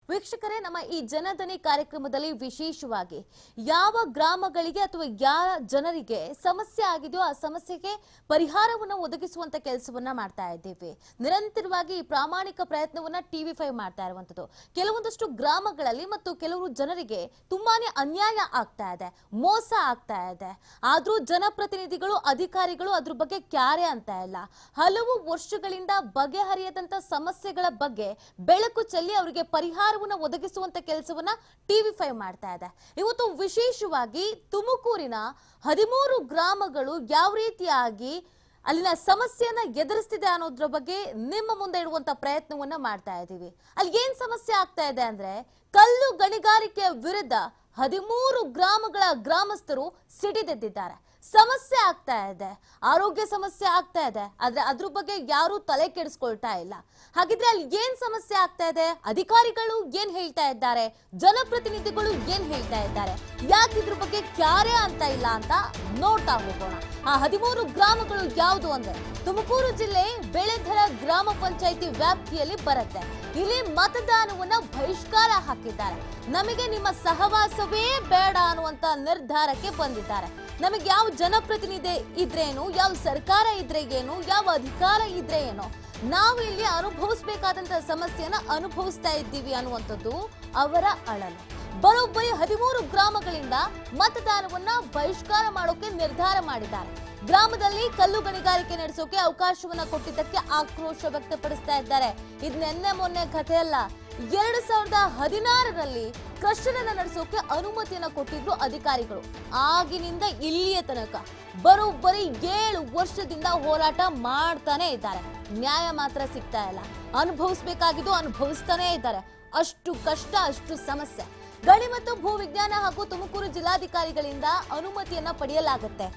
ವೀಕ್ಷಕರೇ ನಮ್ಮ ಈ ಜನಧನಿ ಕಾರ್ಯಕ್ರಮದಲ್ಲಿ ವಿಶೇಷವಾಗಿ ಯಾವ ಗ್ರಾಮಗಳಿಗೆ ಅಥವಾ ಯಾವ ಜನರಿಗೆ ಸಮಸ್ಯೆ ಆಗಿದೆಯೋ ಆ ಸಮಸ್ಯೆಗೆ ಪರಿಹಾರವನ್ನು ಒದಗಿಸುವಂತ ಕೆಲಸವನ್ನ ಮಾಡ್ತಾ ಇದ್ದೇವೆ ನಿರಂತರವಾಗಿ ಈ ಪ್ರಾಮಾಣಿಕ ಪ್ರಯತ್ನವನ್ನ ಟಿವಿ ಫೈವ್ ಮಾಡ್ತಾ ಇರುವಂತದ್ದು ಕೆಲವೊಂದಷ್ಟು ಗ್ರಾಮಗಳಲ್ಲಿ ಮತ್ತು ಕೆಲವರು ಜನರಿಗೆ ತುಂಬಾನೇ ಅನ್ಯಾಯ ಆಗ್ತಾ ಇದೆ ಮೋಸ ಆಗ್ತಾ ಇದೆ ಆದ್ರೂ ಜನಪ್ರತಿನಿಧಿಗಳು ಅಧಿಕಾರಿಗಳು ಅದ್ರ ಬಗ್ಗೆ ಕ್ಯಾರೆ ಅಂತ ಇಲ್ಲ ಹಲವು ವರ್ಷಗಳಿಂದ ಬಗೆಹರಿಯದಂತ ಸಮಸ್ಯೆಗಳ ಬಗ್ಗೆ ಬೆಳಕು ಚೆಲ್ಲಿ ಅವರಿಗೆ ಪರಿಹಾರವನ್ನ ಒದಗಿಸುವಂತ ಕೆಲಸವನ್ನ ಟಿವಿ ಫೈವ್ ಮಾಡ್ತಾ ಇದೆ ಇವತ್ತು ವಿಶೇಷವಾಗಿ ತುಮಕೂರಿನ ಹದಿಮೂರು ಗ್ರಾಮಗಳು ಯಾವ ರೀತಿಯಾಗಿ ಅಲ್ಲಿನ ಸಮಸ್ಯೆಯನ್ನ ಎದುರಿಸ್ತಿದೆ ಅನ್ನೋದ್ರ ಬಗ್ಗೆ ನಿಮ್ಮ ಮುಂದೆ ಇಡುವಂತ ಪ್ರಯತ್ನವನ್ನ ಮಾಡ್ತಾ ಇದ್ದೀವಿ ಅಲ್ಲಿ ಏನ್ ಸಮಸ್ಯೆ ಆಗ್ತಾ ಇದೆ ಅಂದ್ರೆ ಕಲ್ಲು ಗಣಿಗಾರಿಕೆಯ ವಿರುದ್ಧ ಹದಿಮೂರು ಗ್ರಾಮಗಳ ಗ್ರಾಮಸ್ಥರು ಸಿಡಿದೆದ್ದಿದ್ದಾರೆ ಸಮಸ್ಯೆ ಆಗ್ತಾ ಇದೆ ಆರೋಗ್ಯ ಸಮಸ್ಯೆ ಆಗ್ತಾ ಇದೆ ಆದ್ರೆ ಅದ್ರ ಬಗ್ಗೆ ಯಾರು ತಲೆ ಕೆಡಿಸ್ಕೊಳ್ತಾ ಇಲ್ಲ ಹಾಗಿದ್ರೆ ಅಲ್ಲಿ ಏನ್ ಸಮಸ್ಯೆ ಆಗ್ತಾ ಇದೆ ಅಧಿಕಾರಿಗಳು ಏನ್ ಹೇಳ್ತಾ ಇದ್ದಾರೆ ಜನಪ್ರತಿನಿಧಿಗಳು ಏನ್ ಹೇಳ್ತಾ ಇದ್ದಾರೆ ಯಾಕೆ ಇದ್ರ ಬಗ್ಗೆ ಕ್ಯಾರೆ ಅಂತ ಇಲ್ಲ ಅಂತ ನೋಡ್ತಾ ಹೋಗೋಣ ಆ ಹದಿಮೂರು ಗ್ರಾಮಗಳು ಯಾವುದು ಅಂದ್ರೆ ತುಮಕೂರು ಜಿಲ್ಲೆ ಬೆಳೆಧರ ಗ್ರಾಮ ಪಂಚಾಯಿತಿ ವ್ಯಾಪ್ತಿಯಲ್ಲಿ ಬರುತ್ತೆ ಇಲ್ಲಿ ಮತದಾನವನ್ನ ಬಹಿಷ್ಕಾರ ಹಾಕಿದ್ದಾರೆ ನಮಗೆ ನಿಮ್ಮ ಸಹವಾಸವೇ ಬೇಡ ಅನ್ನುವಂತ ನಿರ್ಧಾರಕ್ಕೆ ಬಂದಿದ್ದಾರೆ ನಮಗೆ ಯಾವ ಜನಪ್ರತಿನಿಧಿ ಇದ್ರೇನು ಯಾವ ಸರ್ಕಾರ ಇದ್ರೆ ಏನು ಯಾವ ಅಧಿಕಾರ ಇದ್ರೆ ಏನೋ ನಾವು ಇಲ್ಲಿ ಅನುಭವಿಸಬೇಕಾದಂತ ಸಮಸ್ಯೆಯನ್ನ ಅನುಭವಿಸ್ತಾ ಇದ್ದೀವಿ ಅನ್ನುವಂಥದ್ದು ಅವರ ಅಳಲು ಬರೋಬ್ಬರಿ ಹದಿಮೂರು ಗ್ರಾಮಗಳಿಂದ ಮತದಾನವನ್ನ ಬಹಿಷ್ಕಾರ ಮಾಡೋಕೆ ನಿರ್ಧಾರ ಮಾಡಿದ್ದಾರೆ ಗ್ರಾಮದಲ್ಲಿ ಕಲ್ಲು ಗಣಿಗಾರಿಕೆ ನಡೆಸೋಕೆ ಅವಕಾಶವನ್ನ ಕೊಟ್ಟಿದ್ದಕ್ಕೆ ಆಕ್ರೋಶ ವ್ಯಕ್ತಪಡಿಸ್ತಾ ಇದ್ದಾರೆ ಇದು ನೆನ್ನೆ ಮೊನ್ನೆ ಕಥೆ ಅಲ್ಲ ಎರಡು ಸಾವಿರದ ಹದಿನಾರರಲ್ಲಿ ಕ್ರಷರ್ ಅನ್ನ ನಡೆಸೋಕೆ ಅನುಮತಿಯನ್ನ ಕೊಟ್ಟಿದ್ರು ಅಧಿಕಾರಿಗಳು ಆಗಿನಿಂದ ಇಲ್ಲಿಯ ತನಕ ಬರೋಬ್ಬರಿ ಏಳು ವರ್ಷದಿಂದ ಹೋರಾಟ ಮಾಡ್ತಾನೆ ಇದ್ದಾರೆ ನ್ಯಾಯ ಮಾತ್ರ ಸಿಗ್ತಾ ಇಲ್ಲ ಅನುಭವಿಸ್ಬೇಕಾಗಿದ್ದು ಅನುಭವಿಸ್ತಾನೆ ಇದ್ದಾರೆ ಅಷ್ಟು ಕಷ್ಟ ಅಷ್ಟು ಸಮಸ್ಯೆ ಗಣಿ ಮತ್ತು ಭೂ ವಿಜ್ಞಾನ ಹಾಗೂ ತುಮಕೂರು ಜಿಲ್ಲಾಧಿಕಾರಿಗಳಿಂದ ಅನುಮತಿಯನ್ನ ಪಡೆಯಲಾಗುತ್ತೆ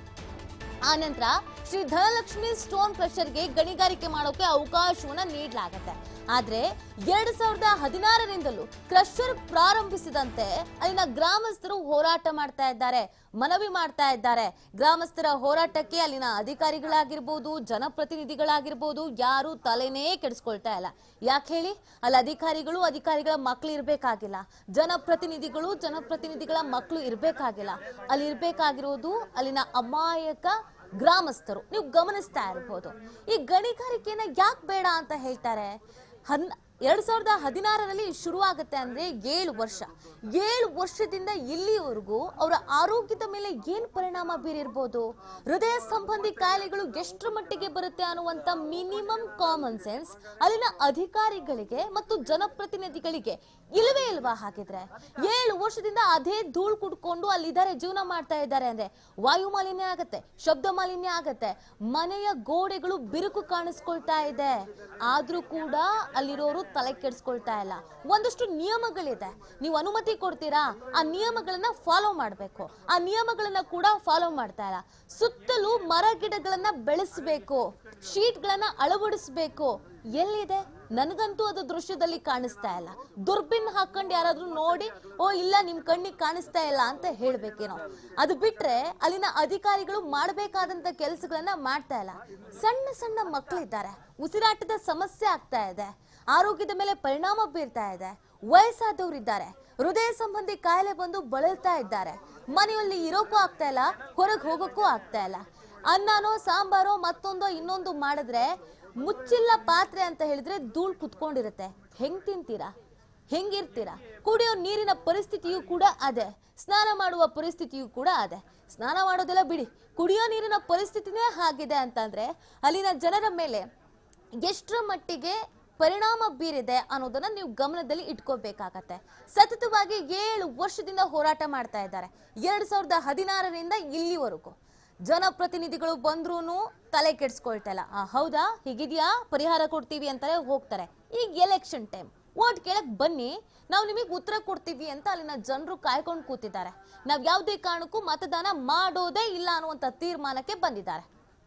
ಆನಂತರ ಶ್ರೀ ಧನಲಕ್ಷ್ಮಿ ಸ್ಟೋನ್ ಕ್ರಷರ್ಗೆ ಗಣಿಗಾರಿಕೆ ಮಾಡೋಕೆ ಅವಕಾಶವನ್ನ ನೀಡಲಾಗುತ್ತೆ ಆದ್ರೆ ಎರಡ್ ಸಾವಿರದ ಹದಿನಾರರಿಂದಲೂ ಕ್ರಷರ್ ಪ್ರಾರಂಭಿಸಿದಂತೆ ಅಲ್ಲಿನ ಗ್ರಾಮಸ್ಥರು ಹೋರಾಟ ಮಾಡ್ತಾ ಇದ್ದಾರೆ ಮನವಿ ಮಾಡ್ತಾ ಇದ್ದಾರೆ ಗ್ರಾಮಸ್ಥರ ಹೋರಾಟಕ್ಕೆ ಅಲ್ಲಿನ ಅಧಿಕಾರಿಗಳಾಗಿರ್ಬೋದು ಜನಪ್ರತಿನಿಧಿಗಳಾಗಿರ್ಬೋದು ಯಾರು ತಲೆನೇ ಕೆಡಿಸ್ಕೊಳ್ತಾ ಇಲ್ಲ ಯಾಕೆ ಹೇಳಿ ಅಲ್ಲಿ ಅಧಿಕಾರಿಗಳು ಅಧಿಕಾರಿಗಳ ಮಕ್ಕಳು ಇರ್ಬೇಕಾಗಿಲ್ಲ ಜನಪ್ರತಿನಿಧಿಗಳು ಜನಪ್ರತಿನಿಧಿಗಳ ಮಕ್ಕಳು ಇರ್ಬೇಕಾಗಿಲ್ಲ ಅಲ್ಲಿ ಇರ್ಬೇಕಾಗಿರೋದು ಅಲ್ಲಿನ ಅಮಾಯಕ ಗ್ರಾಮಸ್ಥರು ನೀವು ಗಮನಿಸ್ತಾ ಇರ್ಬೋದು ಈ ಗಣಿಗಾರಿಕೆಯನ್ನ ಯಾಕೆ ಬೇಡ ಅಂತ ಹೇಳ್ತಾರೆ ಹನ್ ಎರಡ್ ಸಾವಿರದ ಹದಿನಾರರಲ್ಲಿ ಶುರುವಾಗುತ್ತೆ ಅಂದ್ರೆ ಏಳು ವರ್ಷ ಏಳು ವರ್ಷದಿಂದ ಇಲ್ಲಿವರೆಗೂ ಅವರ ಆರೋಗ್ಯದ ಮೇಲೆ ಏನ್ ಪರಿಣಾಮ ಬೀರಿರ್ಬೋದು ಹೃದಯ ಸಂಬಂಧಿ ಕಾಯಿಲೆಗಳು ಎಷ್ಟರ ಮಟ್ಟಿಗೆ ಬರುತ್ತೆ ಅನ್ನುವಂತ ಮಿನಿಮಮ್ ಕಾಮನ್ ಸೆನ್ಸ್ ಅಲ್ಲಿನ ಅಧಿಕಾರಿಗಳಿಗೆ ಮತ್ತು ಜನಪ್ರತಿನಿಧಿಗಳಿಗೆ ಇಲ್ವೇ ಇಲ್ವಾ ಹಾಗಿದ್ರೆ ಏಳು ವರ್ಷದಿಂದ ಅದೇ ಧೂಳು ಕುಡ್ಕೊಂಡು ಅಲ್ಲಿದ್ದಾರೆ ಜೀವನ ಮಾಡ್ತಾ ಇದ್ದಾರೆ ಅಂದ್ರೆ ವಾಯು ಮಾಲಿನ್ಯ ಆಗತ್ತೆ ಶಬ್ದ ಮಾಲಿನ್ಯ ಆಗತ್ತೆ ಮನೆಯ ಗೋಡೆಗಳು ಬಿರುಕು ಕಾಣಿಸ್ಕೊಳ್ತಾ ಇದೆ ಆದ್ರೂ ಕೂಡ ಅಲ್ಲಿರೋರು ತಲೆ ಕೆಡಿಸ್ಕೊಳ್ತಾ ಇಲ್ಲ ಒಂದಷ್ಟು ನಿಯಮಗಳಿದೆ ನೀವು ಅನುಮತಿ ಕೊಡ್ತೀರಾ ಆ ನಿಯಮಗಳನ್ನ ಫಾಲೋ ಮಾಡಬೇಕು ಆ ನಿಯಮಗಳನ್ನ ಕೂಡ ಫಾಲೋ ಮಾಡ್ತಾ ಇಲ್ಲ ಸುತ್ತಲೂ ಮರ ಗಿಡಗಳನ್ನ ಬೆಳೆಸಬೇಕು ಶೀಟ್ಗಳನ್ನ ಅಳವಡಿಸಬೇಕು ಎಲ್ಲಿದೆ ನನಗಂತೂ ಅದು ದೃಶ್ಯದಲ್ಲಿ ಕಾಣಿಸ್ತಾ ಇಲ್ಲ ದುರ್ಬಿನ್ ಹಾಕೊಂಡು ಯಾರಾದ್ರೂ ನೋಡಿ ಓ ಇಲ್ಲ ನಿಮ್ ಕಣ್ಣಿಗೆ ಕಾಣಿಸ್ತಾ ಇಲ್ಲ ಅಂತ ಹೇಳ್ಬೇಕೇನೋ ಅದು ಬಿಟ್ರೆ ಅಲ್ಲಿನ ಅಧಿಕಾರಿಗಳು ಮಾಡಬೇಕಾದಂತ ಕೆಲಸಗಳನ್ನ ಮಾಡ್ತಾ ಇಲ್ಲ ಸಣ್ಣ ಸಣ್ಣ ಮಕ್ಕಳಿದ್ದಾರೆ ಉಸಿರಾಟದ ಸಮಸ್ಯೆ ಆಗ್ತಾ ಇದೆ ಆರೋಗ್ಯದ ಮೇಲೆ ಪರಿಣಾಮ ಬೀರ್ತಾ ಇದೆ ವಯಸ್ಸಾದವರಿದ್ದಾರೆ ಹೃದಯ ಸಂಬಂಧಿ ಕಾಯಿಲೆ ಬಂದು ಬಳಲ್ತಾ ಇದ್ದಾರೆ ಮನೆಯಲ್ಲಿ ಇರೋಕ್ಕೂ ಆಗ್ತಾ ಇಲ್ಲ ಹೊರಗೆ ಹೋಗೋಕ್ಕೂ ಆಗ್ತಾ ಇಲ್ಲ ಅನ್ನನೋ ಸಾಂಬಾರೋ ಮತ್ತೊಂದೋ ಇನ್ನೊಂದು ಮಾಡಿದ್ರೆ ಮುಚ್ಚಿಲ್ಲ ಪಾತ್ರೆ ಅಂತ ಹೇಳಿದ್ರೆ ಧೂಳ್ ಕುತ್ಕೊಂಡಿರುತ್ತೆ ಹೆಂಗ್ ತಿಂತೀರಾ ಹೆಂಗಿರ್ತೀರಾ ಕುಡಿಯೋ ನೀರಿನ ಪರಿಸ್ಥಿತಿಯೂ ಕೂಡ ಅದೇ ಸ್ನಾನ ಮಾಡುವ ಪರಿಸ್ಥಿತಿಯೂ ಕೂಡ ಅದೇ ಸ್ನಾನ ಮಾಡೋದೆಲ್ಲ ಬಿಡಿ ಕುಡಿಯೋ ನೀರಿನ ಪರಿಸ್ಥಿತಿನೇ ಹಾಗಿದೆ ಅಂತಂದ್ರೆ ಅಲ್ಲಿನ ಜನರ ಮೇಲೆ ಎಷ್ಟರ ಮಟ್ಟಿಗೆ ಪರಿಣಾಮ ಬೀರಿದೆ ಅನ್ನೋದನ್ನ ನೀವು ಗಮನದಲ್ಲಿ ಇಟ್ಕೋಬೇಕಾಗತ್ತೆ ಸತತವಾಗಿ ಏಳು ವರ್ಷದಿಂದ ಹೋರಾಟ ಮಾಡ್ತಾ ಇದ್ದಾರೆ ಎರಡ್ ಸಾವಿರದ ಹದಿನಾರರಿಂದ ಇಲ್ಲಿವರೆಗೂ ಜನಪ್ರತಿನಿಧಿಗಳು ಬಂದ್ರೂ ತಲೆ ಕೆಡ್ಸ್ಕೊಳ್ತಾ ಇಲ್ಲ ಆ, ಹೌದಾ ಹೀಗಿದ್ಯಾ ಪರಿಹಾರ ಕೊಡ್ತೀವಿ ಅಂತಾರೆ ಹೋಗ್ತಾರೆ ಈಗ ಎಲೆಕ್ಷನ್ ಟೈಮ್ ಓಟ್ ಕೇಳಕ್ ಬನ್ನಿ ನಾವು ನಿಮಗೆ ಉತ್ತರ ಕೊಡ್ತೀವಿ ಅಂತ ಅಲ್ಲಿನ ಜನರು ಕಾಯ್ಕೊಂಡು ಕೂತಿದ್ದಾರೆ ನಾವ್ ಯಾವುದೇ ಕಾರಣಕ್ಕೂ ಮತದಾನ ಮಾಡೋದೇ ಇಲ್ಲ ಅನ್ನುವಂತ ತೀರ್ಮಾನಕ್ಕೆ ಬಂದಿದ್ದಾರೆ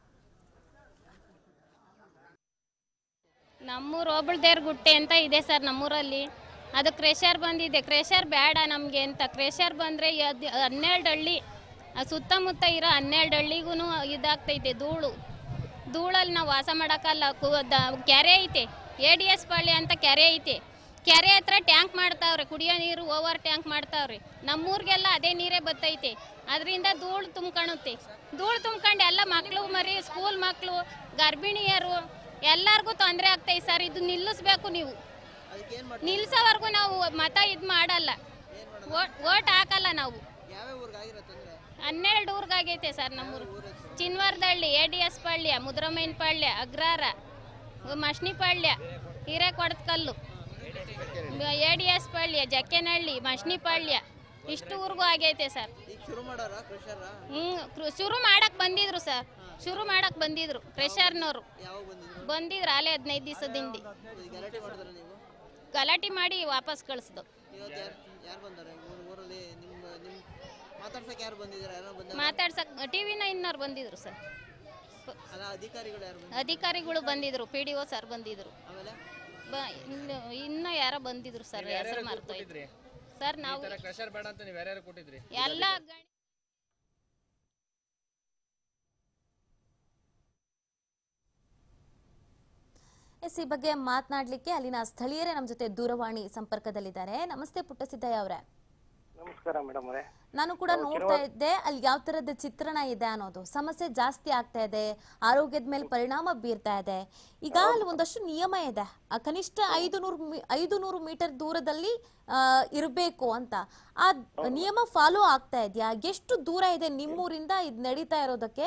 ನಮ್ಮೂರು ಓಬಳ್ದೇವ್ರ ಗುಟ್ಟೆ ಅಂತ ಇದೆ ಸರ್ ನಮ್ಮೂರಲ್ಲಿ ಅದು ಕ್ರೆಷರ್ ಬಂದಿದೆ ಕ್ರೆಷರ್ ಬೇಡ ನಮಗೆ ಅಂತ ಕ್ರೆಷರ್ ಬಂದರೆ ಹನ್ನೆರಡು ಹಳ್ಳಿ ಆ ಸುತ್ತಮುತ್ತ ಇರೋ ಹನ್ನೆರಡು ಹಳ್ಳಿಗೂ ಇದಾಗ್ತೈತೆ ಧೂಳು ಧೂಳಲ್ಲಿ ನಾವು ವಾಸ ಮಾಡೋಕ್ಕಲ್ಲ ಕು ದ- ಕೆರೆ ಐತೆ ಎ ಡಿ ಎಸ್ ಪಾಳ್ಯ ಅಂತ ಕೆರೆ ಐತೆ ಕೆರೆ ಹತ್ರ ಟ್ಯಾಂಕ್ ಮಾಡ್ತಾವ್ರೆ ಕುಡಿಯೋ ನೀರು ಓವರ್ ಟ್ಯಾಂಕ್ ಮಾಡ್ತಾವ್ರೆ ನಮ್ಮೂರಿಗೆಲ್ಲ ಅದೇ ನೀರೇ ಬತ್ತೈತೆ ಅದರಿಂದ ಧೂಳು ತುಂಬ್ಕೊಳುತ್ತೆ ಧೂಳು ತುಂಬ್ಕೊಂಡು ಎಲ್ಲ ಮಕ್ಕಳು ಮರಿ ಸ್ಕೂಲ್ ಮಕ್ಕಳು ಗರ್ಭಿಣಿಯರು ಎಲ್ಲರಿಗೂ ತೊಂದರೆ ಆಗ್ತೈತೆ ಸರ್ ಇದು ನಿಲ್ಲಿಸ್ಬೇಕು ನೀವು ಅದಕ್ಕೆ ಏನು ಮಾಡಿ ನಿಲ್ಸೋವರೆಗೂ ನಾವು ಮತ ಇದು ಮಾಡಲ್ಲ ಓಟ್ ಓಟ್ ಹಾಕಲ್ಲ ನಾವು ಯಾವ್ಯಾವ ಊರಿಗೆ ಆಗಿರೋ ತೊಂದರೆ ಹನ್ನೆರಡು ಊರ್ಗಾಗೈತೆ ಸರ್ ನಮ್ಮೂರು Chinvaradahalli A D S Palya Mudramain Palya Agrara Mashni Palya Hirekodatkallu A D S Palya Jakkenahalli Mashni Palya ಇಷ್ಟು ಊರಿಗೂ ಆಗೈತೆ ಸರ್ ಈಗ ಶುರು ಮಾಡೋರ ಕೃಷರ ಹ್ಞೂ ಕೃ- ಶುರು ಮಾಡಕ್ ಬಂದಿದ್ರು ಸರ್ ಶುರು ಮಾಡಕ್ ಬಂದಿದ್ರು ಪ್ರೆಷರ್ನವರು ಯಾವಾಗ ಬಂದಿದ್ರು ಬಂದಿದ್ರು ಅಲ್ಲೇ ಹದಿನೈದು ದಿವಸದಿಂದ ಈಗ ಗಲಾಟೆ ಮಾಡಿದ್ರೆ ನೀವು ಗಲಾಟೆ ಮಾಡಿ ವಾಪಸ್ ಕಳಿಸ್ದು ಇವತ್ತು ಯಾರು ಯಾರು ಬಂದಾರೆ ಊರ್- ಊರಲ್ಲಿ ನಿಮ್ಮ ನಿಮ್ಮ ಮಾತಾಡ್ಸಕ್ಕೆ ಯಾರು ಬಂದಿದ್ದಾರೆ ಯಾರೋ ಬಂದಾರ ಮಾತಾಡ್ಸಕ್ ಟಿ ವಿ ನೈನ್ನವ್ರು ಬಂದಿದ್ರು ಸರ್ ಅಲ್ಲ ಅಧಿಕಾರಿಗಳು ಯಾರು ಬಂದ್ರು ಅಧಿಕಾರಿಗಳು ಬಂದಿದ್ರು ಪಿ ಡಿ ಒ ಸರ್ ಬಂದಿದ್ರು ಆಮೇಲೆ ಬ ಇನ್ನು ಇನ್ನೂ ಯಾರೋ ಬಂದಿದ್ರು ಸರ್ ಹೆಸರು ಮರ್ತೋಯ್ತು ಸರ್ ನಾವು ಕ್ರಷರ್ ಬೇಡ ಅಂತ ನೀವು ಯಾರ್ಯಾರು ಕೊಟ್ಟಿದ್ರಿ ಎಲ್ಲ ಗಣಿ ಎಸ್ ಈ ಬಗ್ಗೆ ಮಾತನಾಡ್ಲಿಕ್ಕೆ ಅಲ್ಲಿನ ಸ್ಥಳೀಯರೇ ನಮ್ಮ ಜೊತೆ ದೂರವಾಣಿ ಸಂಪರ್ಕದಲ್ಲಿದ್ದಾರೆ ನಮಸ್ತೆ ಪುಟ್ಟಸಿದ್ದಯ್ಯ ಅವರೇ ನಮಸ್ಕಾರ ಮೇಡಮ್ ಅವರೇ ನಾನು ಕೂಡ ನೋಡ್ತಾ ಇದ್ದೆ ಅಲ್ಲಿ ಯಾವ ತರದ ಚಿತ್ರಣ ಇದೆ ಅನ್ನೋದು ಸಮಸ್ಯೆ ಜಾಸ್ತಿ ಆಗ್ತಾ ಇದೆ ಆರೋಗ್ಯದ ಮೇಲೆ ಪರಿಣಾಮ ಬೀರ್ತಾ ಇದೆ ಈಗ ಅಲ್ಲಿ ಒಂದಷ್ಟು ನಿಯಮ ಇದೆ ಆ ಕನಿಷ್ಠ ಐದು ನೂರು ಐದು ನೂರು ಮೀಟರ್ ದೂರದಲ್ಲಿ ಇರಬೇಕು ಅಂತ ಆ ನಿಯಮ ಫಾಲೋ ಆಗ್ತಾ ಇದೆಯಾ ಎಷ್ಟು ದೂರ ಇದೆ ನಿಮ್ಮೂರಿಂದ ಇದು ನಡೀತಾ ಇರೋದಕ್ಕೆ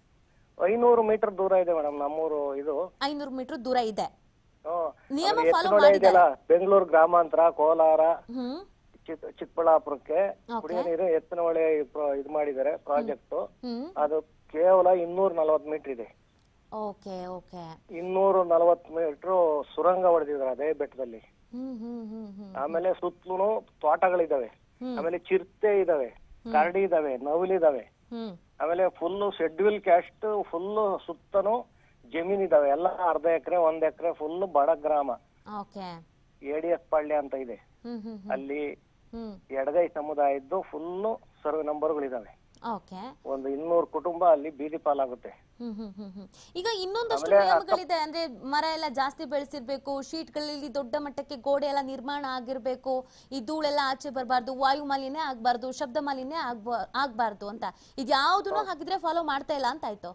ಐನೂರು ಮೀಟರ್ ದೂರ ಇದೆ ಮೇಡಮ್ ನಮ್ಮೂರು ಇದು ಐನೂರು ಮೀಟರ್ ದೂರ ಇದೆ ಹ್ಮ್. ನಿಯಮ ಆಮೇಲೆ follow ಎತ್ತಿನಹೊಳೆ ಇದೆಯಲ್ಲ ಬೆಂಗಳೂರು ಗ್ರಾಮಾಂತರ ಕೋಲಾರ ಹ್ಮ್ ಚಿಕ್ ಚಿಕ್ಕಬಳ್ಳಾಪುರಕ್ಕೆ ಕುಡಿಯೋ ನೀರು ಎತ್ತಿನಹೊಳೆ ಪ್ರ- ಇದು ಮಾಡಿದ್ದಾರೆ ಪ್ರಾಜೆಕ್ಟ್ ಹ್ಮ್ ಅದು ಕೇವಲ ಇನ್ನೂರ ನಲವತ್ತು ಮೀಟರ್ ಇದೆ ಓಕೆ ಓಕೆ ಇನ್ನೂರ ನಲವತ್ತು ಮೀಟರ್ ಸುರಂಗ ಹೊಡೆದಿದ್ದಾರೆ ಅದೇ ಬೆಟ್ಟದಲ್ಲಿ ಹ್ಮ್ ಹ್ಮ್ ಹ್ಮ್ ಹ್ಮ್ ಆಮೇಲೆ ಸುತ್ತಲೂ ತೋಟಗಳಿದಾವೆ ಹ್ಮ್. ಆಮೇಲೆ ಚಿರತೆ ಇದಾವೆ ಕರಡಿ ಇದಾವೆ ನವಿಲಿದಾವೆ ಹ್ಮ್ ಆಮೇಲೆ ಫುಲ್ ಶೆಡ್ಯೂಲ್ ಕ್ಯಾಸ್ಟ್ ಫುಲ್ ಸುತ್ತನು ಜಮೀನ್ ಇದಾವೆ ಎಲ್ಲ ಅರ್ಧ ಎಕರೆ ಒಂದ್ ಎಕರೆ ಫುಲ್ ಬಡ ಗ್ರಾಮ okay A D S Palya ಅಂತ ಇದೆ ಹ್ಮ್ ಹ್ಮ್ ಹ್ಮ್ ಅಲ್ಲಿ ಹ್ಮ್ ಎಡಗೈ ಸಮುದಾಯದ್ದು ಫುಲ್ ಸರ್ವೆ ನಂಬರ್ಗಳಿದಾವೆ ಓಕೆ ಒಂದು ಇನ್ನೂರು ಕುಟುಂಬ ಅಲ್ಲಿ ಬೀದಿ ಪಾಲಾಗುತ್ತೆ ಹ್ಮ್ ಹ್ಮ್ ಹ್ಮ್ ಹ್ಮ್ ಈಗ ಇನ್ನೊಂದಷ್ಟು ಆಮೇಲೆ ನಿಯಮಗಳಿದೆ ಅಂದ್ರೆ ಮರ ಎಲ್ಲ ಜಾಸ್ತಿ ಬೆಳೆಸಿರ್ಬೇಕು ಶೀಟ್ಗಳಲ್ಲಿ ದೊಡ್ಡ ಮಟ್ಟಕ್ಕೆ ಗೋಡೆ ಎಲ್ಲ ನಿರ್ಮಾಣ ಆಗಿರ್ಬೇಕು ಈ ಧೂಳೆಲ್ಲ ಆಚೆ ಬರಬಾರ್ದು ವಾಯು ಮಾಲಿನ್ಯ ಆಗ್ಬಾರ್ದು ಶಬ್ದ ಮಾಲಿನ್ಯ ಆಗ್ಬ ಆಗ್ಬಾರ್ದು ಅಂತ ಇದ್ಯಾವುದನ್ನು ಹಾಗಿದ್ರೆ ಫಾಲೋ ಮಾಡ್ತಾ ಇಲ್ಲ ಅಂತ ಆಯ್ತು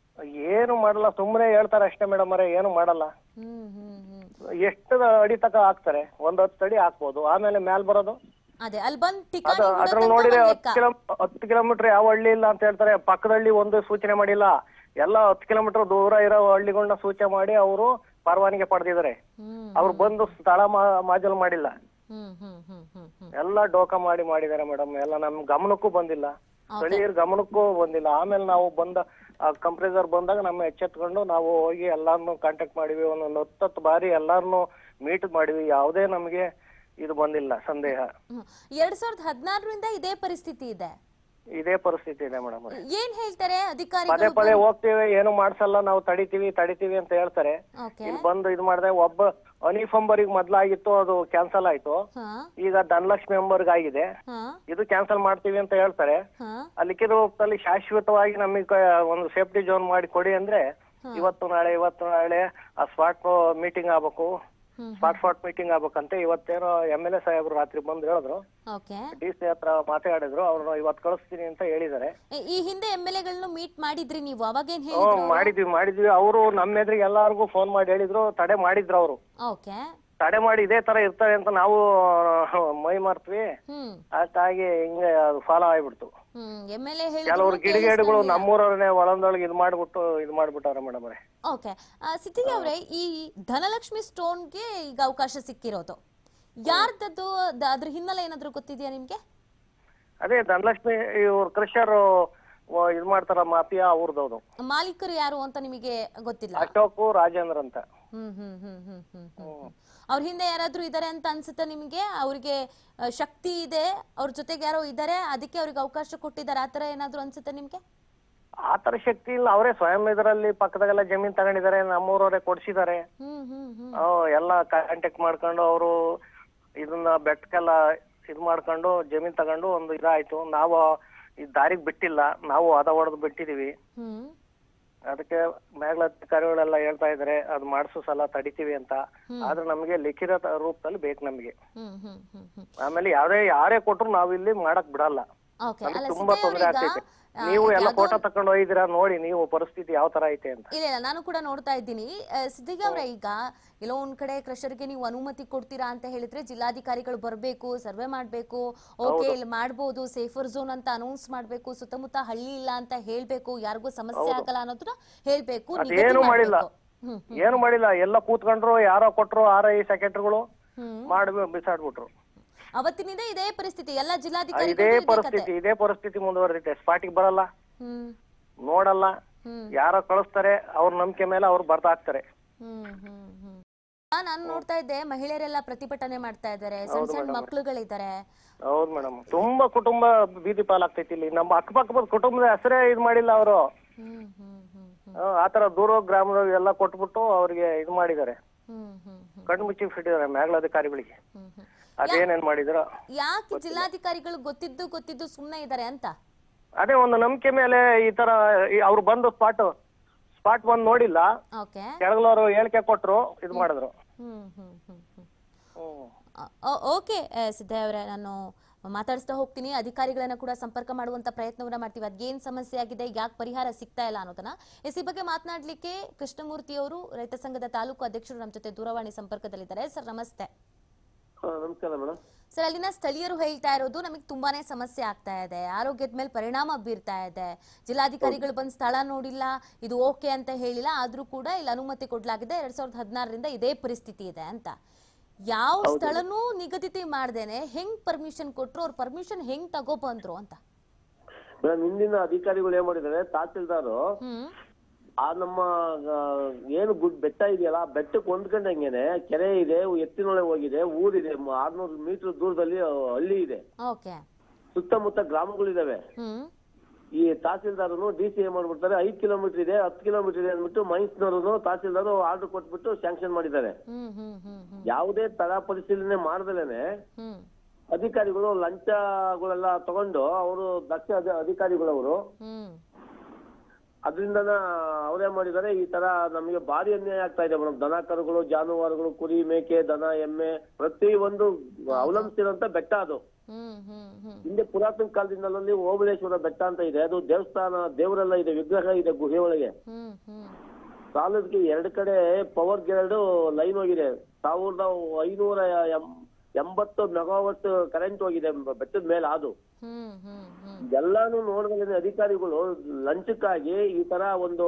ಏನು ಮಾಡಲ್ಲ ಸುಮ್ಮನೆ ಹೇಳ್ತಾರೆ ಅಷ್ಟೇ ಮೇಡಮ್ ಅವರೇ ಏನು ಮಾಡಲ್ಲ ಹ್ಮ್ ಹ್ಮ್ ಹ್ಮ್ ಎಷ್ಟು ಅಡಿ ತಕ ಹಾಕ್ತಾರೆ ಒಂದ್ ಹತ್ತು ಅಡಿ ಹಾಕ್ಬೋದು ಆಮೇಲೆ ಮ್ಯಾಲ್ ಬರೋದು ಅದೇ ಅಲ್ಲಿ ಬಂದ್ ಅದು ಟಿಕಾಣಿ ಅದ್ರಲ್ಲಿ ಹುಡಕಂತ ನೋಡಿದ್ರೆ ಒಂದ್ ಹತ್ತು ಲೆಕ್ಕ. ಕಿಲೋ ಹತ್ತು ಕಿಲೋಮೀಟರ್ ಯಾವ ಹಳ್ಳಿ ಇಲ್ಲ ಅಂತ ಹೇಳ್ತಾರೆ ಪಕ್ಕದಲ್ಲಿ ಒಂದು ಸೂಚನೆ ಮಾಡಿಲ್ಲ ಎಲ್ಲ ಹತ್ತು ಕಿಲೋಮೀಟರ್ ದೂರ ಇರೋ ಹಳ್ಳಿಗಳನ್ನ ಸೂಚನೆ ಮಾಡಿ ಅವರು ಪರವಾನಗಿ ಪಡೆದಿದ್ದಾರೆ ಹ್ಮ್ ಅವ್ರು ಬಂದು ಸ್ಥಳ ಮಾ- ಮಾಜಲ್ ಮಾಡಿಲ್ಲ ಹ್ಮ್ ಹ್ಮ್ ಹ್ಮ್ ಹ್ಮ್ ಹ್ಮ್ ಎಲ್ಲ ಡೋಕ ಮಾಡಿ ಮಾಡಿದ್ದಾರೆ ಮೇಡಮ್ ಎಲ್ಲ ನಮ್ ಗಮನಕ್ಕೂ ಬಂದಿಲ್ಲ ಸ್ಥಳೀಯರ ಗಮನಕ್ಕೂ ಬಂದಿಲ್ಲ ಆಮೇಲೆ ನಾವು ಬಂದ ಕಂಪ್ರೇಸರ್ ಬಂದಾಗ ನಮ್ಮ ಎಚ್ಚೆತ್ಕೊಂಡು ನಾವು ಹೋಗಿ ಎಲ್ಲಾರ್ನು ಕಾಂಟ್ಯಾಕ್ಟ್ ಮಾಡಿವಿ ಒಂದೊಂದು ಹತ್ತತ್ತು ಬಾರಿ ಎಲ್ಲಾರ್ನು ಮೀಟ್ ಮಾಡಿವಿ ಯಾವುದೇ ನಮಗೆ ಇದು ಬಂದಿಲ್ಲ ಸಂದೇಹ ಹ್ಮ್. ಎರಡ್ ಸಾವಿರದ ಹದಿನಾರರಿಂದ ಇದೇ ಪರಿಸ್ಥಿತಿ ಇದೆ ಇದೇ ಪರಿಸ್ಥಿತಿ ಇದೆ ಮೇಡಮ್ ಏನ್ ಹೇಳ್ತಾರೆ ಪದೇ ಅಧಿಕಾರಿಗಳು ಪದೇ ಹೋಗ್ತೀವಿ ಏನು ಮಾಡ್ಸಲ್ಲ ನಾವು ತಡಿತೀವಿ ತಡಿತೀವಿ ಅಂತ ಹೇಳ್ತಾರೆ ಓಕೆ ಇಲ್ಲಿ ಬಂದು ಇದು ಮಾಡಿದೆ ಒಬ್ಬ ಅನಿಫಂಬರಿಗೆ ಮೊದ್ಲಾಗಿತ್ತು ಅದು ಕ್ಯಾನ್ಸಲ್ ಆಯ್ತು ಹಾ ಈಗ ಧನಲಕ್ಷ್ಮಿ ಎಂಬರ್ಗ್ ಆಗಿದೆ ಹಾ ಇದು ಕ್ಯಾನ್ಸಲ್ ಮಾಡ್ತೀವಿ ಅಂತ ಹೇಳ್ತಾರೆ ಹಾ ಅಲ್ಲಿಕ್ಕಿದ ಹೋಗ್ತಲ್ಲಿ ಶಾಶ್ವತವಾಗಿ ನಮಗೆ ಒಂದು ಸೇಫ್ಟಿ ಝೋನ್ ಮಾಡಿ ಕೊಡಿ ಅಂದ್ರೆ ಇವತ್ತು ನಾಳೆ ಇವತ್ತು ನಾಳೆ ಆ ಸ್ಪಾಟ್ ಮೀಟಿಂಗ್ ಆಗ್ಬೇಕು ಹ್ಮ್. ಸ್ಪಾಟ್ ಸ್ಪಾಟ್ ಮೀಟಿಂಗ್ ಆಗ್ಬೇಕಂತೆ ಇವತ್ತೇನೋ ಎಮ್ ಎಲ್ ಎ ಸಾಹೇಬ್ರು ರಾತ್ರಿ ಬಂದು ಹೇಳಿದ್ರು ಓಕೆ ಡಿ ಸಿ ಹತ್ರ ಮಾತಾಡಿದ್ರು ಅವ್ರು ಇವತ್ತು ಕಳಿಸ್ತೀನಿ ಅಂತ ಹೇಳಿದ್ದಾರೆ ಈ ಹಿಂದೆ ಎಮ್ ಎಲ್ ಎಗಳನ್ನ ಮೀಟ್ ಮಾಡಿದ್ರಿ ನೀವು ಅವಾಗೇನ್ ಹ್ಮ್ ಹೇಳಿದ್ರು ಮಾಡಿದ್ವಿ ಮಾಡಿದ್ವಿ ಅವರು ನಮ್ಮ ಎದುರಿಗೆ ಎಲ್ಲಾರ್ಗು ಫೋನ್ ಮಾಡಿ ಹೇಳಿದ್ರು ತಡೆ ಮಾಡಿದ್ರು ಅವರು ಓಕೆ ತಡೆ ಮಾಡಿ ಇದೇ ತರ ಇರ್ತವೆ ಅಂತ ನಾವು ಮೈ ಮರ್ತ್ವಿ ಹ್ಮ್ ಅಷ್ಟಾಗಿ ಹಿಂಗೆ ಅದು ಫಾಲೋ ಆಗ್ಬಿಡ್ತು ಹ್ಮ್ ಎಮ್ ಎಲ್ ಎ ಕೆಲವ್ರು ಹೇಳಿದ್ರು ಗಿಡಗೇಡುಗಳು ನಮ್ಮೂರವ್ರನ್ನೇ ಒಳಂದೊಳಗೆ ಇದು ಮಾಡ್ಬಿಟ್ಟು ಇದು ಮಾಡ್ಬಿಟ್ಟವ್ರೆ ಮೇಡಮ್ ಅವ್ರೆ ಓಕೆ ಸಿದ್ದಿಗೆ ಅವರೇ ಈ ಧನಲಕ್ಷ್ಮಿ ಸ್ಟೋನ್ಗೆ ಈಗ ಅವಕಾಶ ಸಿಕ್ಕಿರೋದು ಯಾರ್ದದ್ದು ದ- ಅದ್ರ ಹಿನ್ನೆಲೆ ಏನಾದ್ರು ಗೊತ್ತಿದ್ಯಾ ನಿಮ್ಗೆ ಅದೇ ಧನಲಕ್ಷ್ಮಿ ಇವ್ರು ಕೃಷಿಯರು ಇದು ಮಾಡ್ತಾರ ಮಾಫಿಯಾ ಅವ್ರದವ್ರು ಮಾಲೀಕರು ಯಾರು ಅಂತ ನಿಮಗೆ ಗೊತ್ತಿಲ್ಲ ಅಶೋಕು ರಾಜೇಂದ್ರ ಅಂತ ಹ್ಮ್ ಹ್ಮ್ ಹ್ಮ್ ಹ್ಮ್ ಹ್ಮ್ ಹ್ಮ್ ಅವ್ರ ಹಿಂದೆ ಯಾರಾದ್ರೂ ಇದಾರೆ ಅಂತ ಅನ್ಸುತ್ತೆ ನಿಮಗೆ ಅವ್ರಿಗೆ ಆ, ಶಕ್ತಿ ಇದೆ ಅವ್ರ ಜೊತೆಗೆ ಯಾರೋ ಇದಾರೆ ಅದಕ್ಕೆ ಅವ್ರಿಗೆ ಅವಕಾಶ ಕೊಟ್ಟಿದ್ದಾರೆ ಆತರ ಏನಾದ್ರು ಅನ್ಸುತ್ತೆ ನಿಮ್ಗೆ ಆತರ ಶಕ್ತಿ ಇಲ್ಲ ಅವರೇ ಸ್ವಯಂ ಇದರಲ್ಲಿ ಪಕ್ಕದಾಗೆಲ್ಲ ಜಮೀನ್ ತಗೊಂಡಿದ್ದಾರೆ ನಮ್ಮೂರವರೇ ಕೊಡ್ಸಿದ್ದಾರೆ ಹ್ಮ್ ಹ್ಮ್ ಹ್ಮ್ ಅವ್ ಎಲ್ಲ ಕಾಂಟ್ಯಾಕ್ಟ್ ಮಾಡ್ಕೊಂಡು ಅವರು ಇದನ್ನ ಬೆಟ್ಟಕ್ಕೆಲ್ಲ ಇದ್ ಮಾಡ್ಕೊಂಡು ಜಮೀನ್ ತಗೊಂಡು ಒಂದು ಇದಾಯ್ತು ನಾವು ಈ ದಾರಿಗೆ ಬಿಟ್ಟಿಲ್ಲ ನಾವು ಅದ ಹೊಡೆದು ಬಿಟ್ಟಿದೀವಿ ಹ್ಮ್ ಅದಕ್ಕೆ ಮೇಲಾಧಿಕಾರಿಗಳೆಲ್ಲ ಹೇಳ್ತಾ ಇದಾರೆ ಅದು ಮಾಡಿಸೋ ಸಲ ತಡಿತೀವಿ ಅಂತ ಆದ್ರೆ ನಮ್ಗೆ ಲಿಖಿತ ತ- ರೂಪದಲ್ಲಿ ಬೇಕು ನಮ್ಗೆ ಹ್ಮ್ ಹ್ಮ್ ಹ್ಮ್ ಹ್ಮ್ ಆಮೇಲೆ ಯಾರೇ ಯಾರೇ ಕೊಟ್ರು ನಾವ್ ಇಲ್ಲಿ ಮಾಡಕ್ ಬಿಡಲ್ಲ ಓಕೆ ನಮ್ಗೆ ಅಲ್ಲ ತುಂಬಾ ತೊಂದರೆ ಸಿದ್ದಯ್ಯ ಆಗ್ತೈತೆ ಆ, ನೀವು ಎಲ್ಲ ಯಾವ್ದೋ ಫೋಟೋ ತಕೊಂಡು ಹೋಗಿದ್ದೀರಾ ನೋಡಿ ನೀವು ಪರಿಸ್ಥಿತಿ ಯಾವ ತರ ಐತೆ ಅಂತ ಇಲ್ಲ ಇಲ್ಲ ನಾನು ಕೂಡ ನೋಡ್ತಾ ಇದ್ದೀನಿ ಆ, ಸಿದ್ದಿಗೆ ಅವರೇ ಈಗ ಎಲ್ಲೋ ಒಂದ್ ಕಡೆ ಕ್ರಷರ್ಗೆ ನೀವು ಅನುಮತಿ ಕೊಡ್ತೀರಾ ಅಂತ ಹೇಳಿದ್ರೆ ಜಿಲ್ಲಾಧಿಕಾರಿಗಳು ಬರಬೇಕು ಸರ್ವೆ ಮಾಡಬೇಕು ಓಕೆ ಇಲ್ಲಿ ಮಾಡ್ಬೋದು ಸೇಫರ್ ಝೋನ್ ಅಂತ ಅನೌನ್ಸ್ ಮಾಡಬೇಕು ಸುತ್ತಮುತ್ತ ಹಳ್ಳಿ ಇಲ್ಲ ಅಂತ ಹೇಳ್ಬೇಕು ಯಾರಿಗೂ ಸಮಸ್ಯೆ ಆಗಲ್ಲ ಅನ್ನೋದನ್ನ ಹೇಳ್ಬೇಕು ನಿಗದಿ ಅದೇನು ಮಾಡಿಲ್ಲ ಮಾಡ್ಬೇಕು. ಹ್ಮ್ ಏನು ಮಾಡಿಲ್ಲ ಎಲ್ಲ ಕೂತ್ಕೊಂಡ್ರು ಯಾರೋ ಕೊಟ್ರು ಆರ್ ಐ ಸೆಕ್ರೆಟರಿಗಳು ಹ್ಮ್ ಮಾಡಿ ಬಿಸಾಡ್ಬಿಟ್ರು ಅವತ್ತಿನಿಂದ ಇದೇ ಪರಿಸ್ಥಿತಿ ಎಲ್ಲ ಇದೇ ಜಿಲ್ಲಾಧಿಕಾರಿಗಳು ಪರಿಸ್ಥಿತಿ ಇದೇ ಪರಿಸ್ಥಿತಿ ಮುಂದುವರೆದೈತೆ ಸ್ಪಾಟಿಗೆ ಬರಲ್ಲ ಹ್ಮ್ ನೋಡಲ್ಲ ಹ್ಮ್ ಯಾರೋ ಕಳಿಸ್ತಾರೆ ಅವ್ರ ನಂಬಿಕೆ ಮೇಲೆ ಅವ್ರು ಬರ್ತಾ ಹಾಕ್ತಾರೆ ಹ್ಮ್ ಹ್ಮ್ ಹ್ಮ್ ಆ, ನಾನು ನೋಡ್ತಾ ಇದ್ದೆ ಮಹಿಳೆಯರೆಲ್ಲ ಪ್ರತಿಭಟನೆ ಮಾಡ್ತಾ ಇದ್ದಾರೆ ಸಣ್ಣ ಸಣ್ಣ ಮಕ್ಳುಗಳಿದ್ದಾರೆ ಹೌದು ಮೇಡಮ್ ತುಂಬಾ ಕುಟುಂಬ ಬೀದಿ ಪಾಲಾಗ್ತೈತಿ ಇಲ್ಲಿ ನಮ್ಮ ಅಕ್ಕಪಕ್ಕದ ಕುಟುಂಬದ ಹೆಸರೇ ಇದ್ ಮಾಡಿಲ್ಲ ಅವರು ಹ್ಮ್ ಹ್ಮ್ ಹ್ಮ್ ಹ್ಮ್ ಆತರ ದೂರ ಗ್ರಾಮದಾಗ ಎಲ್ಲ ಕೊಟ್ಬಿಟ್ಟು ಅವ್ರಿಗೆ ಇದು ಮಾಡಿದ್ದಾರೆ ಹ್ಮ್ ಹ್ಮ್ ಹ್ಮ್ ಕಣ್ಣು ಮುಚ್ಚಿ ಬಿಟ್ಟಿದ್ದಾರೆ ಮೇಘಲಾಧಿಕಾರಿಗಳಿಗೆ ಹ್ಮ್ ಹ್ಮ್ ಅದೇನೇನ್ ಮಾಡಿದ್ರ ಯಾಕೆ ಜಿಲ್ಲಾಧಿಕಾರಿಗಳು ಗೊತ್ತಿದ್ದು ಗೊತ್ತಿದ್ದು ಸುಮ್ಮನೆ ಇದ್ದಾರೆ ಅಂತ ಅದೇ ಒಂದು ನಂಬಿಕೆ ಮೇಲೆ ಈ ತರ ಈ- ಅವ್ರು ಬಂದು ಸ್ಪಾಟ್ ಸ್ಪಾಟ್ ಬಂದು ನೋಡಿಲ್ಲ ಓಕೆ ಕೆಳಗಲವರು ಹೇಳಿಕೆ ಕೊಟ್ರು ಇದು ಮಾಡಿದ್ರು ಹ್ಮ್ ಹ್ಮ್ ಹ್ಮ್ ಹ್ಮ್ ಹ್ಮ್ ಅ- ಅ- ಓಕೆ ಆ, ಸಿದ್ದಯ್ಯ ಅವರೇ ನಾನು ಮಾತಾಡಿಸ್ತಾ ಹೋಗ್ತೀನಿ ಅಧಿಕಾರಿಗಳನ್ನ ಕೂಡ ಸಂಪರ್ಕ ಮಾಡುವಂತ ಪ್ರಯತ್ನವನ್ನ ಮಾಡ್ತೀವಿ ಅದೇನ್ ಸಮಸ್ಯೆ ಆಗಿದೆ ಯಾಕೆ ಪರಿಹಾರ ಸಿಗ್ತಾ ಇಲ್ಲ ಅನ್ನೋದನ್ನ ಎಸ್ ಈ ಬಗ್ಗೆ ಮಾತನಾಡ್ಲಿಕ್ಕೆ ಕೃಷ್ಣಮೂರ್ತಿ ಅವರು ರೈತ ಸಂಘದ ತಾಲೂಕು ಅಧ್ಯಕ್ಷರು ನಮ್ಮ ಜೊತೆ ದೂರವಾಣಿ ಸಂಪರ್ಕದಲ್ಲಿದ್ದಾರೆ ಸರ್ ನಮಸ್ತೆ ನಮಸ್ಕಾರ ಮೇಡಮ್ ಸರ್ ಅಲ್ಲಿನ ಸ್ಥಳೀಯರು ಹೇಳ್ತಾ ಇರೋದು ನಮಗೆ ತುಂಬಾನೇ ಸಮಸ್ಯೆ ಆಗ್ತಾ ಇದೆ ಆರೋಗ್ಯದ ಮೇಲೆ ಪರಿಣಾಮ ಬೀರ್ತಾ ಇದೆ ಜಿಲ್ಲಾಧಿಕಾರಿಗಳು ಬಂದು ಸ್ಥಳ ನೋಡಿಲ್ಲ ಇದು ಓಕೆ ಅಂತ ಹೇಳಿಲ್ಲ ಆದ್ರೂ ಕೂಡ ಇಲ್ಲಿ ಅನುಮತಿ ಕೊಡ್ಲಾಗಿದೆ ಎರಡ್ ಸಾವಿರದ ಹದಿನಾರರಿಂದ ಇದೇ ಪರಿಸ್ಥಿತಿ ಇದೆ ಅಂತ ಯಾವ ಸ್ಥಳನೂ ನಿಗದಿತ ಮಾಡ್ದೇನೆ ಹೆಂಗ್ ಪರ್ಮಿಷನ್ ಕೊಟ್ರು ಅವ್ರ ಪರ್ಮಿಷನ್ ಹೆಂಗ್ ತಗೋ ಬಂದ್ರು ಅಂತ ಮೇಡಮ್ ಹಿಂದಿನ ಅಧಿಕಾರಿಗಳು ಏನ್ ಮಾಡಿದ್ದಾರೆ ತಹಸೀಲ್ದಾರು ಹ್ಮ್ ಆ ನಮ್ಮ ಆ, ಏನು ಗುಡ್ ಬೆಟ್ಟ ಇದೆಯಲ್ಲ ಆ ಬೆಟ್ಟಕ್ಕೆ ಹೊಂದ್ಕೊಂಡಂಗೆನೆ ಕೆರೆ ಇದೆ ಎತ್ತಿನೊಳೆ ಹೋಗಿದೆ ಊರಿದೆ ಮ- ಆರ್ನೂರು ಮೀಟರ್ ದೂರದಲ್ಲಿ ಆ, ಹಳ್ಳಿ ಇದೆ ಓಕೆ ಸುತ್ತಮುತ್ತ ಗ್ರಾಮಗಳಿದಾವೆ ಹ್ಮ್ ಈ ತಹಸೀಲ್ದಾರನು ಡಿ ಸಿ ಏನ್ ಮಾಡ್ಬಿಡ್ತಾರೆ ಐದ್ ಕಿಲೋಮೀಟರ್ ಇದೆ ಹತ್ತು ಕಿಲೋಮೀಟರ್ ಇದೆ ಅಂದ್ಬಿಟ್ಟು ಮೈನ್ಸ್ನವರು ತಹಸೀಲ್ದಾರ್ ಆರ್ಡರ್ ಕೊಟ್ಬಿಟ್ಟು ಸ್ಯಾಂಕ್ಷನ್ ಮಾಡಿದ್ದಾರೆ ಹ್ಮ್ ಹ್ಮ್ ಹ್ಮ್ ಹ್ಮ್ ಯಾವುದೇ ತಳ ಪರಿಶೀಲನೆ ಮಾಡ್ದಲೇನೆ ಹ್ಮ್ ಅಧಿಕಾರಿಗಳು ಲಂಚಗಳೆಲ್ಲ ತಗೊಂಡು ಅವರು ದಕ್ಷ ಅಧಿ- ಅಧಿಕಾರಿಗಳವರು ಹ್ಮ್ ಅದರಿಂದ ಅವರೇ ಮಾಡಿದ್ದಾರೆ ಈ ತರ ನಮಗೆ ಭಾರಿ ಅನ್ಯಾಯ ಆಗ್ತಾ ಇದೆ ಮೇಡಮ್ ದನ ಕರುಗಳು ಜಾನುವಾರುಗಳು ಕುರಿ ಮೇಕೆ ದನ ಎಮ್ಮೆ ಪ್ರತಿ ಒಂದು ಅವಲಂಬಿಸಿರುವಂತ ಬೆಟ್ಟ ಅದು ಹ್ಮ್ ಹ್ಮ್ ಹ್ಮ್ ಹಿಂದೆ ಪುರಾತನ ಕಾಲದಿಂದಲಲ್ಲಿ ಓಬಳೇಶ್ವರ ಬೆಟ್ಟ ಅಂತ ಇದೆ ಅದು ದೇವಸ್ಥಾನ ದೇವರೆಲ್ಲ ಇದೆ ವಿಗ್ರಹ ಇದೆ ಗುಹೆ ಒಳಗೆ ಹ್ಮ್ ಹ್ಮ್ ಸಾಲದ್ಗೆ ಎರಡು ಕಡೆ ಪವರ್ ಗ್ರೇಡ್ ಲೈನ್ ಹೋಗಿದೆ ಸಾವಿರದ ಐನೂರ ಎಂ- ಎಂಬತ್ತು ಮೆಗಾವಟ್ ಕರೆಂಟ್ ಹೋಗಿದೆ ಬೆಟ್ಟದ ಮೇಲೆ ಅದು ಹ್ಮ್ ಹ್ಮ್ ಹ್ಮ್ ಎಲ್ಲಾನು ನೋಡಿದ್ರೆ ಅಧಿಕಾರಿಗಳು ಲಂಚಕ್ಕಾಗಿ ಈ ತರ ಒಂದು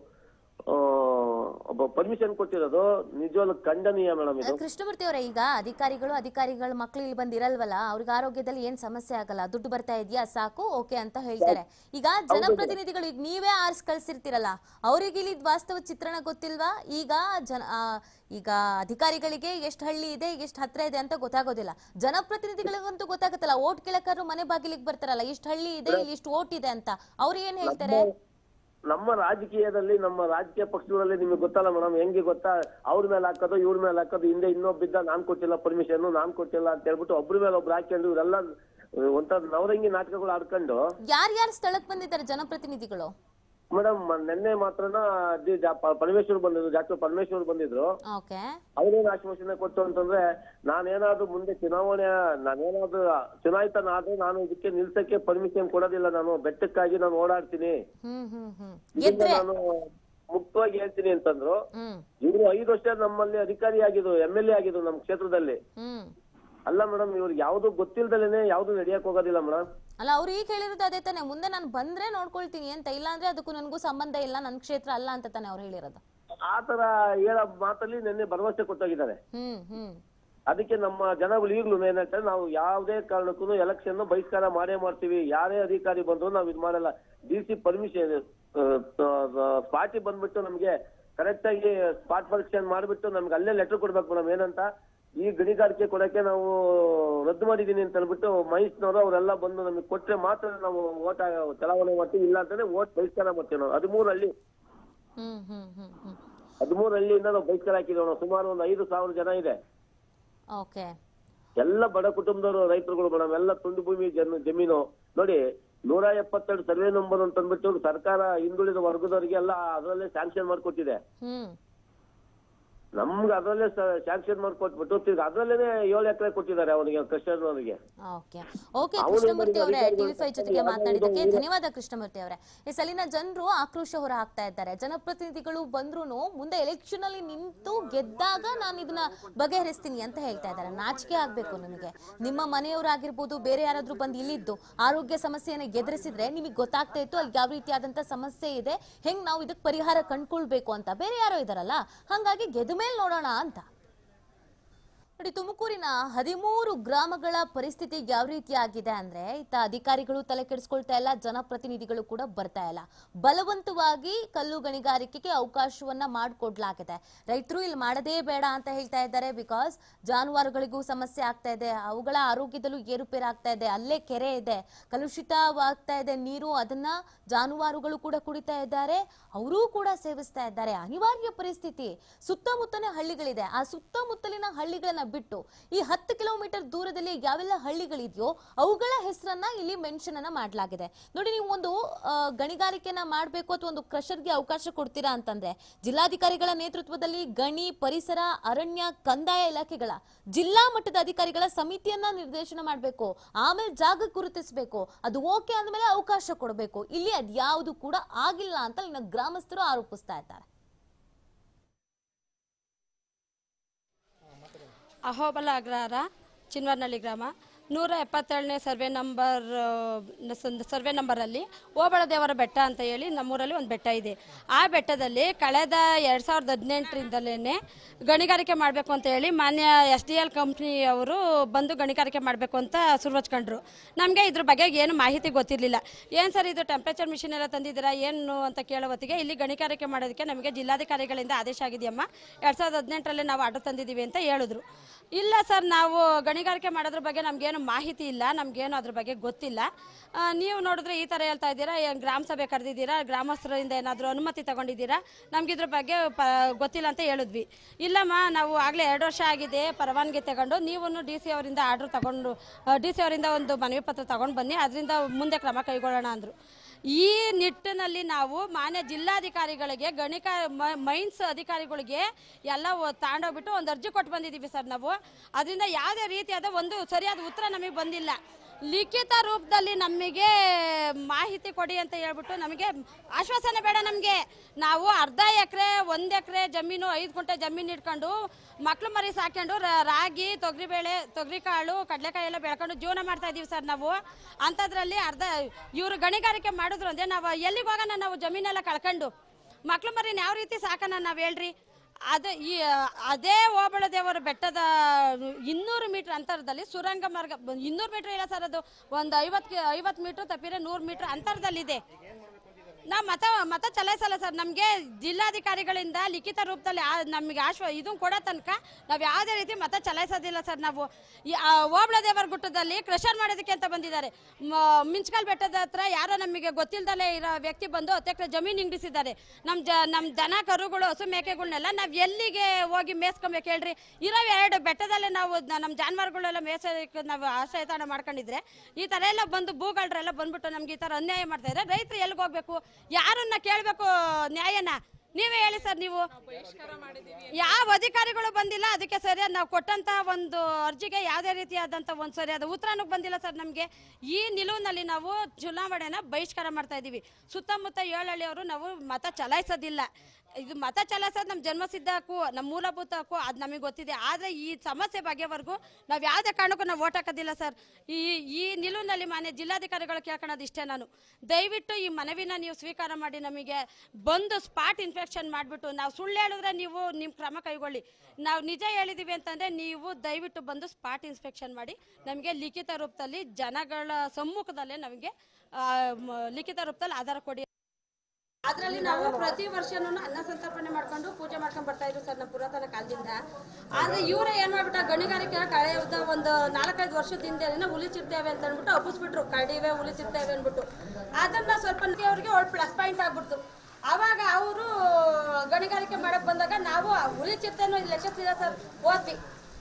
ಆ, ಒಬ್ಬ ಪರ್ಮಿಷನ್ ಕೊಟ್ಟಿರೋದು ನಿಜವಾಗ್ಲೂ ಖಂಡನೀಯ ಮೇಡಮ್ ಇದು ಕೃಷ್ಣಮೂರ್ತಿ ಅವರೇ ಈಗ ಅಧಿಕಾರಿಗಳು ಅಧಿಕಾರಿಗಳ ಮಕ್ಳು ಇಲ್ಲಿ ಬಂದಿರಲ್ವಲ್ಲ ಅವ್ರಿಗೆ ಆರೋಗ್ಯದಲ್ಲಿ ಏನ್ ಸಮಸ್ಯೆ ಆಗಲ್ಲ ದುಡ್ಡು ಬರ್ತಾ ಇದೆಯಾ ಸಾಕು ಓಕೆ ಅಂತ ಹೇಳ್ತಾರೆ ಈಗ ಜನಪ್ರತಿನಿಧಿಗಳು ಈಗ ನೀವೇ ಆರ್ಸ್ ಕಳ್ಸಿರ್ತೀರಲ್ಲ ಅವ್ರಿಗೆ ಇಲ್ಲಿ ವಾಸ್ತವ ಚಿತ್ರಣ ಗೊತ್ತಿಲ್ವಾ ಈಗ ಜನ ಆ, ಈಗ ಅಧಿಕಾರಿಗಳಿಗೆ ಎಷ್ಟು ಹಳ್ಳಿ ಇದೆ ಎಷ್ಟು ಹತ್ರ ಇದೆ ಅಂತ ಗೊತ್ತಾಗೋದಿಲ್ಲ ಜನಪ್ರತಿನಿಧಿಗಳಿಗಂತೂ ಗೊತ್ತಾಗುತ್ತಲ್ಲ ಓಟ್ ಕೇಳಕ್ಕಾದ್ರು ಮನೆ ಬಾಗಿಲಿಗೆ ಬರ್ತಾರಲ್ಲ ಇಷ್ಟು ಹಳ್ಳಿ ಇದೆ ಇಲ್ಲಿ ಇಷ್ಟು ಓಟ್ ಇದೆ ಅಂತ ಅವ್ರು ಏನ್ ಹೇಳ್ತಾರೆ ನಮ್ಮ ರಾಜಕೀಯದಲ್ಲಿ ನಮ್ಮ ರಾಜಕೀಯ ಪಕ್ಷಗಳಲ್ಲಿ ನಿಮಗೆ ಗೊತ್ತಲ್ಲ ಮೇಡಮ್ ಹೆಂಗೆ ಗೊತ್ತಾ ಅವ್ರ ಮೇಲೆ ಹಾಕೋದು ಇವ್ರ ಮೇಲೆ ಹಾಕೋದು ಹಿಂದೆ ಇನ್ನೊಬ್ಬಿದ್ದ ನಾನ್ ಕೊಟ್ಟಿಲ್ಲ ಪರ್ಮಿಷನ್ ನಾನ್ ಕೊಟ್ಟಿಲ್ಲ ಅಂತ ಹೇಳ್ಬಿಟ್ಟು ಒಬ್ರ ಮೇಲೆ ಒಬ್ರು ಹಾಕೊಂಡು ಇವರೆಲ್ಲ ಒಂಥರ ನವರಂಗಿ ನಾಟಕಗಳು ಆಡ್ಕೊಂಡು ಯಾರ್ಯಾರು ಸ್ಥಳಕ್ಕೆ ಬಂದಿದ್ದಾರೆ ಜನಪ್ರತಿನಿಧಿಗಳು ಮೇಡಮ್ ನಿನ್ನೆ ಮಾತ್ರನ ಡಿ- ಜಾ- ಪ- ಪರಮೇಶ್ವರ್ ಬಂದಿದ್ರು ಡಾಕ್ಟರ್ ಪರಮೇಶ್ವರ್ ಬಂದಿದ್ರು ಓಕೆ ಅವ್ರೇನ್ ಆಶ್ವಾಸನೆ ಕೊಟ್ಟು ಅಂತಂದ್ರೆ ನಾನೇನಾದ್ರೂ ಮುಂದೆ ಚುನಾವಣೆ ನಾನೇನಾದ್ರೂ ಚುನಾಯಿತನಾದ್ರೆ ನಾನು ಇದಕ್ಕೆ ನಿಲ್ಸಕ್ಕೆ ಪರ್ಮಿಷನ್ ಕೊಡೋದಿಲ್ಲ ನಾನು ಬೆಟ್ಟಕ್ಕಾಗಿ ನಾನು ಓಡಾಡ್ತೀನಿ ಹ್ಮ್ ಹ್ಮ್ ಹ್ಮ್ ಇದನ್ನ ಗೆದ್ರೆ ನಾನು ಮುಕ್ತವಾಗಿ ಹೇಳ್ತೀನಿ ಅಂತಂದ್ರು ಹ್ಮ್ ಇವರು ಐದು ವರ್ಷ ನಮ್ಮಲ್ಲಿ ಅಧಿಕಾರಿ ಆಗಿದ್ರು ಎಂ ಎಲ್ ಎ ಆಗಿದ್ರು ನಮ್ಮ ಕ್ಷೇತ್ರದಲ್ಲಿ ಹ್ಮ್ ಅಲ್ಲ ಮೇಡಮ್ ಇವ್ರಿಗೆ ಯಾವ್ದು ಗೊತ್ತಿಲ್ದಲೇನೆ ಯಾವ್ದು ನಡೆಯಕ್ ಹೋಗೋದಿಲ್ಲ ಮೇಡಮ್ ಅಲ್ಲ ಅವ್ರು ಈಗ ಹೇಳಿರೋದು ಅದೇ ತಾನೆ ಮುಂದೆ ನಾನು ಬಂದ್ರೆ ನೋಡ್ಕೊಳ್ತೀನಿ ಅಂತ ಇಲ್ಲ ಅಂದ್ರೆ ಅದಕ್ಕೂ ನನಗೂ ಸಂಬಂಧ ಇಲ್ಲ ನನ್ನ ಕ್ಷೇತ್ರ ಅಲ್ಲ ಅಂತ ತಾನೆ ಅವ್ರು ಹೇಳಿರೋದು ಆ ತರ ಹೇಳೋ ಮಾತಲ್ಲಿ ನಿನ್ನೆ ಭರವಸೆ ಕೊಟ್ಟೋಗಿದ್ದಾರೆ ಹ್ಮ್ ಹ್ಮ್ ಅದಕ್ಕೆ ನಮ್ಮ ಜನಗಳು ಈಗ್ಲೂ ಏನ್ ಹೇಳ್ತಾರೆ ನಾವು ಯಾವುದೇ ಕಾರಣಕ್ಕೂ ಎಲೆಕ್ಷನ್ ಬಹಿಷ್ಕಾರ ಮಾಡೇ ಮಾಡ್ತೀವಿ ಯಾರೇ ಅಧಿಕಾರಿ ಬಂದ್ರು ನಾವ್ ಇದ್ ಮಾಡಲ್ಲ ಡಿ ಸಿ ಪರ್ಮಿಷನ್ ಸ್ಪಾಟಿ ಬಂದ್ಬಿಟ್ಟು ನಮ್ಗೆ ಕರೆಕ್ಟ್ ಆಗಿ ಸ್ಪಾಟ್ ಪರೀಕ್ಷೆ ಮಾಡ್ಬಿಟ್ಟು ನಮ್ಗೆ ಅಲ್ಲೇ ಲೆಟರ್ ಕೊಡ್ಬೇಕು ಮೇಡಮ್ ಏನಂತ ಈ ಗಣಿಗಾರಿಕೆ ಕೊಡಕ್ಕೆ ನಾವು ರದ್ದು ಮಾಡಿದೀನಿ ಅಂತ ಹೇಳ್ಬಿಟ್ಟು ಮೈಸ್ನವರು ಅವರೆಲ್ಲ ಬಂದು ನಮಗೆ ಕೊಟ್ರೆ ಮಾತ್ರ ನಾವು ಓಟ್ ಚಲಾವಣೆ ಮಾಡ್ತೀವಿ ಇಲ್ಲ ಅಂತಂದ್ರೆ ಓಟ್ ಬಹಿಷ್ಕಾರ ಮಾಡ್ತೀವಿ ನಾವು ಹದಿಮೂರು ಹಳ್ಳಿ ಹ್ಮ್ ಹ್ಮ್ ಹ್ಮ್ ಹ್ಮ್ ಹದಿಮೂರು ಹಳ್ಳಿಯಿಂದ ನಾವು ಬಹಿಷ್ಕಾರ ಹಾಕಿದ್ದೇವೆ ನಾವು ಸುಮಾರು ಒಂದು ಐದು ಸಾವಿರ ಜನ ಇದೆ ಓಕೆ ಎಲ್ಲ ಬಡ ಕುಟುಂಬದವರು ರೈತರುಗಳು ಮೇಡಮ್ ಎಲ್ಲ ತುಂಡು ಭೂಮಿ ಜನ ಜಮೀನು ನೋಡಿ ನೂರ ಎಪ್ಪತ್ತೆರಡು ಸರ್ವೆ ನಂಬರ್ ಅಂತ ಅಂದ್ಬಿಟ್ಟು ಸರ್ಕಾರ ಹಿಂದುಳಿದ ವರ್ಗದವರಿಗೆ ಎಲ್ಲ ಅದರಲ್ಲೇ ಸ್ಯಾಂಕ್ಷನ್ ಮಾಡ್ಕೊಟ್ಟಿದೆ ಹ್ಮ್ ನಮ್ಗೆ ಅದರಲ್ಲೇ ಸ್ಯಾಂಕ್ಷನ್ ಮಾಡ್ಕೊಟ್ಬಿಟ್ಟು ತಿರ್ಗಿ ಅದರಲ್ಲೇನೆ ಏಳು ಎಕರೆ ಕೊಟ್ಟಿದ್ದಾರೆ ಅವನಿಗೆ ಕೃಷ್ಣನವರಿಗೆ ಓಕೆ ಓಕೆ ಅವ್ರು ಕೃಷ್ಣಮೂರ್ತಿ ಅವರೇ ಅಧಿಕಾರಿಗಳು ಟಿವಿ ಫೈವ್ ಜೊತೆಗೆ ಯಾವ್ದು ಮಾತನಾಡಿದ್ದಕ್ಕೆ ಇದು- ಧನ್ಯವಾದ ಕೃಷ್ಣಮೂರ್ತಿ ಅವರೇ ಈ ಸಲಿನ ಜನರು ಆಕ್ರೋಶ ಹೊರ ಹಾಕ್ತಾ ಇದ್ದಾರೆ ಜನಪ್ರತಿನಿಧಿಗಳು ಬಂದ್ರು ಮುಂದೆ ಎಲೆಕ್ಷನ್ ಅಲ್ಲಿ ನಿಂತು ಗೆದ್ದಾಗ ನಾನು ಇದನ್ನ ಬಗೆಹರಿಸ್ತೀನಿ ಅಂತ ಹೇಳ್ತಾ ಇದ್ದಾರೆ ನಾಚಿಕೆ ಆಗ್ಬೇಕು ನಿಮಗೆ ನಿಮ್ಮ ಮನೆಯವರಾಗಿರ್ಬೋದು ಬೇರೆ ಯಾರಾದ್ರೂ ಬಂದು ಇಲ್ಲಿದ್ದು ಆರೋಗ್ಯ ಸಮಸ್ಯೆಯನ್ನ ಗೆದರಿಸಿದ್ರೆ ನಿಮಗೆ ಗೊತ್ತಾಗ್ತಾ ಇತ್ತು ಅಲ್ಲಿ ಯಾವ ರೀತಿಯಾದಂತ ಸಮಸ್ಯೆ ಇದೆ ಹೆಂಗ್ ನಾವು ಇದಕ್ಕೆ ಪರಿಹಾರ ಕಂಡ್ಕೊಳ್ಬೇಕು ಅಂತ ಬೇರೆ ಯಾರೋ ಇದಾರಲ್ಲ ಹಂಗಾಗಿ ಗೆದ್ದ ಮೇಲೆ ನೋಡೋಣ ಅಂತ ನೋಡಿ ತುಮಕೂರಿನ ಹದಿಮೂರು ಗ್ರಾಮಗಳ ಪರಿಸ್ಥಿತಿ ಯಾವ ರೀತಿ ಆಗಿದೆ ಅಂದ್ರೆ ಇತ್ತ ಅಧಿಕಾರಿಗಳು ತಲೆ ಕೆಡಿಸ್ಕೊಳ್ತಾ ಇಲ್ಲ ಜನಪ್ರತಿನಿಧಿಗಳು ಕೂಡ ಬರ್ತಾ ಇಲ್ಲ ಬಲವಂತವಾಗಿ ಕಲ್ಲು ಗಣಿಗಾರಿಕೆಗೆ ಅವಕಾಶವನ್ನ ಮಾಡಿಕೊಡ್ಲಾಗಿದೆ ರೈತರು ಇಲ್ಲಿ ಮಾಡದೇ ಬೇಡ ಅಂತ ಹೇಳ್ತಾ ಇದ್ದಾರೆ ಬಿಕಾಸ್ ಜಾನುವಾರುಗಳಿಗೂ ಸಮಸ್ಯೆ ಆಗ್ತಾ ಇದೆ ಅವುಗಳ ಆರೋಗ್ಯದಲ್ಲೂ ಏರುಪೇರು ಆಗ್ತಾ ಇದೆ ಅಲ್ಲೇ ಕೆರೆ ಇದೆ ಕಲುಷಿತವಾಗ್ತಾ ಇದೆ ನೀರು ಅದನ್ನ ಜಾನುವಾರುಗಳು ಕೂಡ ಕುಡಿತಾ ಇದ್ದಾರೆ ಅವರೂ ಕೂಡ ಸೇವಿಸ್ತಾ ಇದ್ದಾರೆ ಅನಿವಾರ್ಯ ಪರಿಸ್ಥಿತಿ ಸುತ್ತಮುತ್ತನೇ ಹಳ್ಳಿಗಳಿದೆ ಆ ಸುತ್ತಮುತ್ತಲಿನ ಹಳ್ಳಿಗಳನ್ನ ಬಿಟ್ಟು ಈ ಹತ್ತು ಕಿಲೋಮೀಟರ್ ದೂರದಲ್ಲಿ ಯಾವೆಲ್ಲ ಹಳ್ಳಿಗಳಿದೆಯೋ ಅವುಗಳ ಹೆಸರನ್ನ ಇಲ್ಲಿ ಮೆನ್ಷನ್ ಅನ್ನ ಮಾಡಲಾಗಿದೆ ನೋಡಿ ನೀವು ಒಂದು ಆ, ಗಣಿಗಾರಿಕೆನ ಮಾಡಬೇಕು ಅಥವಾ ಒಂದು ಕ್ರಷರ್ಗೆ ಅವಕಾಶ ಕೊಡ್ತೀರಾ ಅಂತಂದ್ರೆ ಜಿಲ್ಲಾಧಿಕಾರಿಗಳ ನೇತೃತ್ವದಲ್ಲಿ ಗಣಿ ಪರಿಸರ ಅರಣ್ಯ ಕಂದಾಯ ಇಲಾಖೆಗಳ ಜಿಲ್ಲಾ ಮಟ್ಟದ ಅಧಿಕಾರಿಗಳ ಸಮಿತಿಯನ್ನ ನಿರ್ದೇಶನ ಮಾಡಬೇಕು ಆಮೇಲೆ ಜಾಗ ಗುರುತಿಸಬೇಕು ಅದು ಓಕೆ ಅಂದಮೇಲೆ ಅವಕಾಶ ಕೊಡಬೇಕು ಇಲ್ಲಿ ಅದ್ಯಾವುದು ಕೂಡ ಆಗಿಲ್ಲ ಅಂತ ಇಲ್ಲಿನ ಗ್ರಾಮಸ್ಥರು ಆರೋಪಿಸ್ತಾ ಇದ್ದಾರೆ ಅಹೋಬಲ ಅಗ್ರಹಾರ ಚಿನ್ವರ್ನಳ್ಳಿ ಗ್ರಾಮ ನೂರ ಎಪ್ಪತ್ತೇಳನೇ ಸರ್ವೆ ನಂಬರ್ ಸರ್ವೆ ನಂಬರಲ್ಲಿ ಓಬಳ ದೇವರ ಬೆಟ್ಟ ಅಂತ ಹೇಳಿ ನಮ್ಮೂರಲ್ಲಿ ಒಂದು ಬೆಟ್ಟ ಇದೆ ಆ ಬೆಟ್ಟದಲ್ಲಿ ಕಳೆದ ಎರಡು ಸಾವಿರದ ಹದಿನೆಂಟರಿಂದಲೇ ಗಣಿಗಾರಿಕೆ ಮಾಡಬೇಕು ಅಂತ ಹೇಳಿ ಮಾನ್ಯ ಎಸ್ ಡಿ ಎಲ್ ಕಂಪ್ನಿಯವರು ಬಂದು ಗಣಿಗಾರಿಕೆ ಮಾಡಬೇಕು ಅಂತ ಸುರುವಚ್ಕೊಂಡ್ರು ನಮಗೆ ಇದ್ರ ಬಗ್ಗೆ ಏನು ಮಾಹಿತಿ ಗೊತ್ತಿರಲಿಲ್ಲ ಏನು ಸರ್ ಇದು ಟೆಂಪ್ರೇಚರ್ ಮಿಷಿನ್ ಎಲ್ಲ ತಂದಿದ್ದೀರಾ ಏನು ಅಂತ ಕೇಳೋ ಹೊತ್ತಿಗೆ ಇಲ್ಲಿ ಗಣಿಗಾರಿಕೆ ಮಾಡೋದಕ್ಕೆ ನಮಗೆ ಜಿಲ್ಲಾಧಿಕಾರಿಗಳಿಂದ ಆದೇಶ ಆಗಿದೆಯಮ್ಮ ಎರಡು ಸಾವಿರದ ಹದಿನೆಂಟರಲ್ಲಿ ನಾವು ಆರ್ಡರ್ ತಂದಿದ್ದೀವಿ ಅಂತ ಹೇಳಿದ್ರು ಇಲ್ಲ ಸರ್ ನಾವು ಗಣಿಗಾರಿಕೆ ಮಾಡೋದ್ರ ಬಗ್ಗೆ ನಮಗೇನು ಮಾಹಿತಿ ಇಲ್ಲ ನಮಗೇನು ಅದ್ರ ಬಗ್ಗೆ ಗೊತ್ತಿಲ್ಲ ಆ, ನೀವು ನೋಡಿದ್ರೆ ಈ ಥರ ಹೇಳ್ತಾ ಇದ್ದೀರಾ ಏನ್ ಗ್ರಾಮ ಸಭೆ ಕರೆದಿದ್ದೀರಾ ಗ್ರಾಮಸ್ಥರಿಂದ ಏನಾದರೂ ಅನುಮತಿ ತಗೊಂಡಿದ್ದೀರಾ ನಮ್ಗೆ ಇದ್ರ ಬಗ್ಗೆ ಪ ಗೊತ್ತಿಲ್ಲ ಅಂತ ಹೇಳಿದ್ವಿ ಇಲ್ಲಮ್ಮ ನಾವು ಆಗಲೇ ಎರಡು ವರ್ಷ ಆಗಿದೆ ಪರವಾನಗಿ ತಗೊಂಡು ನೀವು ಡಿ ಸಿ ಅವರಿಂದ ಆರ್ಡ್ರ್ ತಗೊಂಡು ಡಿ ಸಿ ಅವರಿಂದ ಒಂದು ಮನವಿ ಪತ್ರ ತಗೊಂಡು ಬನ್ನಿ ಅದರಿಂದ ಮುಂದೆ ಕ್ರಮ ಕೈಗೊಳ್ಳೋಣ ಅಂದರು ಈ ನಿಟ್ಟಿನಲ್ಲಿ ನಾವು ಮಾನ್ಯ ಜಿಲ್ಲಾಧಿಕಾರಿಗಳಿಗೆ ಗಣಿಕ ಮ- ಮೈನ್ಸ್ ಅಧಿಕಾರಿಗಳಿಗೆ ಎಲ್ಲ ಒ- ತಗೊಂಡೋಗ್ಬಿಟ್ಟು ಒಂದು ಅರ್ಜಿ ಕೊಟ್ಟು ಬಂದಿದ್ದೀವಿ ಸರ್ ನಾವು ಅದರಿಂದ ಯಾವುದೇ ರೀತಿಯಾದ ಒಂದು ಸರಿಯಾದ ಉತ್ತರ ನಮಗೆ ಬಂದಿಲ್ಲ ಲಿಖಿತ ರೂಪದಲ್ಲಿ ನಮಗೆ ಮಾಹಿತಿ ಕೊಡಿ ಅಂತ ಹೇಳ್ಬಿಟ್ಟು ನಮಗೆ ಆಶ್ವಾಸನೆ ಬೇಡ ನಮಗೆ ನಾವು ಅರ್ಧ ಎಕರೆ ಒಂದು ಎಕರೆ ಜಮೀನು ಐದು ಗುಂಟೆ ಜಮೀನು ಇಟ್ಕೊಂಡು ಮಕ್ಳು ಮರಿ ಸಾಕೊಂಡು ರ- ರಾಗಿ ತೊಗರಿಬೇಳೆ ತೊಗರಿಕಾಳು ಕಡಲೆಕಾಯಿ ಎಲ್ಲ ಬೆಳ್ಕೊಂಡು ಜೀವನ ಮಾಡ್ತಾ ಇದೀವಿ ಸರ್ ನಾವು ಅಂಥದ್ರಲ್ಲಿ ಅರ್ಧ ಇವರು ಗಣಿಗಾರಿಕೆ ಮಾಡಿದ್ರು ಅಂದರೆ ನಾವು ಎಲ್ಲಿಗೆ ಹೋಗೋಣ ನಾವು ಜಮೀನೆಲ್ಲ ಕಳ್ಕೊಂಡು ಮಕ್ಳು ಮರಿನ ಯಾವ ರೀತಿ ಸಾಕೋಣ ನಾವು ಹೇಳ್ರಿ ಅದು ಈ ಅದೇ ಓಬಳ ದೇವರ ಬೆಟ್ಟದ ಇನ್ನೂರು ಮೀಟರ್ ಅಂತರದಲ್ಲಿ ಸುರಂಗ ಮಾರ್ಗ ಇನ್ನೂರು ಮೀಟರ್ ಇಲ್ಲ ಸರ್ ಅದು ಒಂದು ಐವತ್ತು ಐವತ್ತು ಮೀಟ್ರ್ ತಪ್ಪಿದ್ರೆ ನೂರು ಮೀಟ್ರ್ ಅಂತರದಲ್ಲಿದೆ ನಾವು ಮತ ಮತ ಚಲಾಯಿಸಲ್ಲ ಸರ್ ನಮಗೆ ಜಿಲ್ಲಾಧಿಕಾರಿಗಳಿಂದ ಲಿಖಿತ ರೂಪದಲ್ಲಿ ಆ- ನಮಗೆ ಆಶ್ವ ಇದನ್ನು ಕೊಡೋ ತನಕ ನಾವು ಯಾವುದೇ ರೀತಿ ಮತ ಚಲಾಯಿಸೋದಿಲ್ಲ ಸರ್ ನಾವು ಈ, ಆ, ಓಬಳ ದೇವರ ಗುಟ್ಟದಲ್ಲಿ ಕ್ರಷರ್ ಮಾಡೋದಕ್ಕೆ ಅಂತ ಬಂದಿದ್ದಾರೆ ಮ- ಮಿಂಚ್ಕಲ್ ಬೆಟ್ಟದ ಹತ್ರ ಯಾರೋ ನಮಗೆ ಗೊತ್ತಿಲ್ದಲೇ ಇರೋ ವ್ಯಕ್ತಿ ಬಂದು ಹತ್ತು ಎಕರೆ ಜಮೀನು ಹಿಂಡಿಸಿದ್ದಾರೆ ನಮ್ಮ ಜ ನಮ್ಮ ದನ ಕರುಗಳು ಹಸು ಮೇಕೆಗಳನ್ನೆಲ್ಲ ನಾವು ಎಲ್ಲಿಗೆ ಹೋಗಿ ಮೇಯ್ಸ್ಕೊಬೇಕು ಹೇಳ್ರಿ ಇರೋ ಎರಡು ಬೆಟ್ಟದಲ್ಲೇ ನಾವು ನ- ನಮ್ಮ ಜಾನುವಾರುಗಳೆಲ್ಲ ಮೇಯ್ಸೋದಕ್ಕೆ ನಾವು ಆಶ್ರಯ ತಾಣ ಮಾಡ್ಕೊಂಡಿದ್ರೆ ಈ ಥರ ಎಲ್ಲ ಬಂದು ಭೂಗಳರೆಲ್ಲ ಬಂದ್ಬಿಟ್ಟು ನಮ್ಗೆ ಈ ಥರ ಅನ್ಯಾಯ ಮಾಡ್ತಾ ಇದ್ದಾರೆ ರೈತರು ಎಲ್ಲಿಗೆ ಹೋಗ್ಬೇಕು ಯಾರನ್ನ ಕೇಳಬೇಕು ನ್ಯಾಯನ ನೀವೇ ಹೇಳಿ ಸರ್ ನೀವು ಯಾವ ಅಧಿಕಾರಿಗಳು ಬಂದಿಲ್ಲ ಅದಕ್ಕೆ ಸರಿಯಾದ ನಾವು ಕೊಟ್ಟಂತ ಒಂದು ಅರ್ಜಿಗೆ ಯಾವುದೇ ರೀತಿಯಾದಂಥ ಒಂದು ಸರಿಯಾದ ಉತ್ತರನೂ ಬಂದಿಲ್ಲ ಸರ್ ನಮಗೆ ಈ ನಿಲುವಿನಲ್ಲಿ ನಾವು ಚುನಾವಣೆನ ಬಹಿಷ್ಕಾರ ಮಾಡ್ತಾ ಇದ್ದೀವಿ ಸುತ್ತಮುತ್ತ ಏಳಹಳ್ಳಿಯವರು ನಾವು ಮತ ಚಲಾಯಿಸೋದಿಲ್ಲ ಇದು ಮತ ಚಲಾಯಿಸೋದು ನಮ್ಮ ಜನ್ಮಸಿದ್ಧ ಹಕ್ಕು ನಮ್ಮ ಮೂಲಭೂತ ಹಕ್ಕು ಅದು ನಮಗೆ ಗೊತ್ತಿದೆ ಆದರೆ ಈ ಸಮಸ್ಯೆ ಬಗೆವರೆಗೂ ನಾವು ಯಾವುದೇ ಕಾರಣಕ್ಕೂ ನಾವು ಓಟ್ ಹಾಕೋದಿಲ್ಲ ಸರ್ ಈ ಈ ನಿಲುವಿನಲ್ಲಿ ಮಾನ್ಯ ಜಿಲ್ಲಾಧಿಕಾರಿಗಳು ಕೇಳ್ಕೊಳ್ಳೋದು ಇಷ್ಟೇ ನಾನು ದಯವಿಟ್ಟು ಈ ಮನವಿನ ನೀವು ಸ್ವೀಕಾರ ಮಾಡಿ ನಮಗೆ ಬಂದು ಸ್ಪಾಟ್ ಇನ್ಫೆಕ್ಷನ್ ಮಾಡಿಬಿಟ್ಟು ನಾವು ಸುಳ್ಳು ಹೇಳಿದ್ರೆ ನೀವು ನಿಮ್ಮ ಕ್ರಮ ಕೈಗೊಳ್ಳಿ ನಾವು ನಿಜ ಹೇಳಿದ್ದೀವಿ ಅಂತಂದರೆ ನೀವು ದಯವಿಟ್ಟು ಬಂದು ಸ್ಪಾಟ್ ಇನ್ಸ್ಪೆಕ್ಷನ್ ಮಾಡಿ ನಮಗೆ ಲಿಖಿತ ರೂಪದಲ್ಲಿ ಜನಗಳ ಸಮ್ಮುಖದಲ್ಲೇ ನಮಗೆ ಆ, ಮ- ಲಿಖಿತ ರೂಪದಲ್ಲಿ ಆಧಾರ ಕೊಡಿ ಅದರಲ್ಲಿ ನಾವು ಪ್ರತಿ ವರ್ಷನೂ ಅನ್ನ ಸಂತರ್ಪಣೆ ಮಾಡ್ಕೊಂಡು ಪೂಜೆ ಮಾಡ್ಕೊಂಡು ಬರ್ತಾ ಇದ್ರು ಸರ್ ನಮ್ಮ ಪುರಾತನ ಕಾಲದಿಂದ ಆದ್ರೆ ಇವರೇ ಏನ್ ಮಾಡ್ಬಿಟ್ಟ ಗಣಿಗಾರಿಕೆ ಕಳೆದ ಒಂದು ನಾಲ್ಕೈದು ವರ್ಷದಿಂದ ಉಳಿಸಿರ್ತೇವೆ ಅಂತ ಅಂದ್ಬಿಟ್ಟು ಹಬ್ಬಿಸ್ಬಿಟ್ರು ಕಡಿವೆ ಉಳಿಸಿರ್ತೇವೆ ಅಂದ್ಬಿಟ್ಟು ಅದನ್ನ ಸ್ವಲ್ಪ ಅವ್ರಿಗೆ ಒಳ್ಳೆ ಪ್ಲಸ್ ಪಾಯಿಂಟ್ ಆಗ್ಬಿಡ್ತು ಅವಾಗ ಅವರು ಗಣಿಗಾರಿಕೆ ಮಾಡಕ್ ಬಂದಾಗ ನಾವು ಉಳಿಚಿರ್ತೇನೋ ಲೆಕ್ಕಿಸ್ತಿಲ್ಲ ಸರ್ ಹೋದ್ವಿ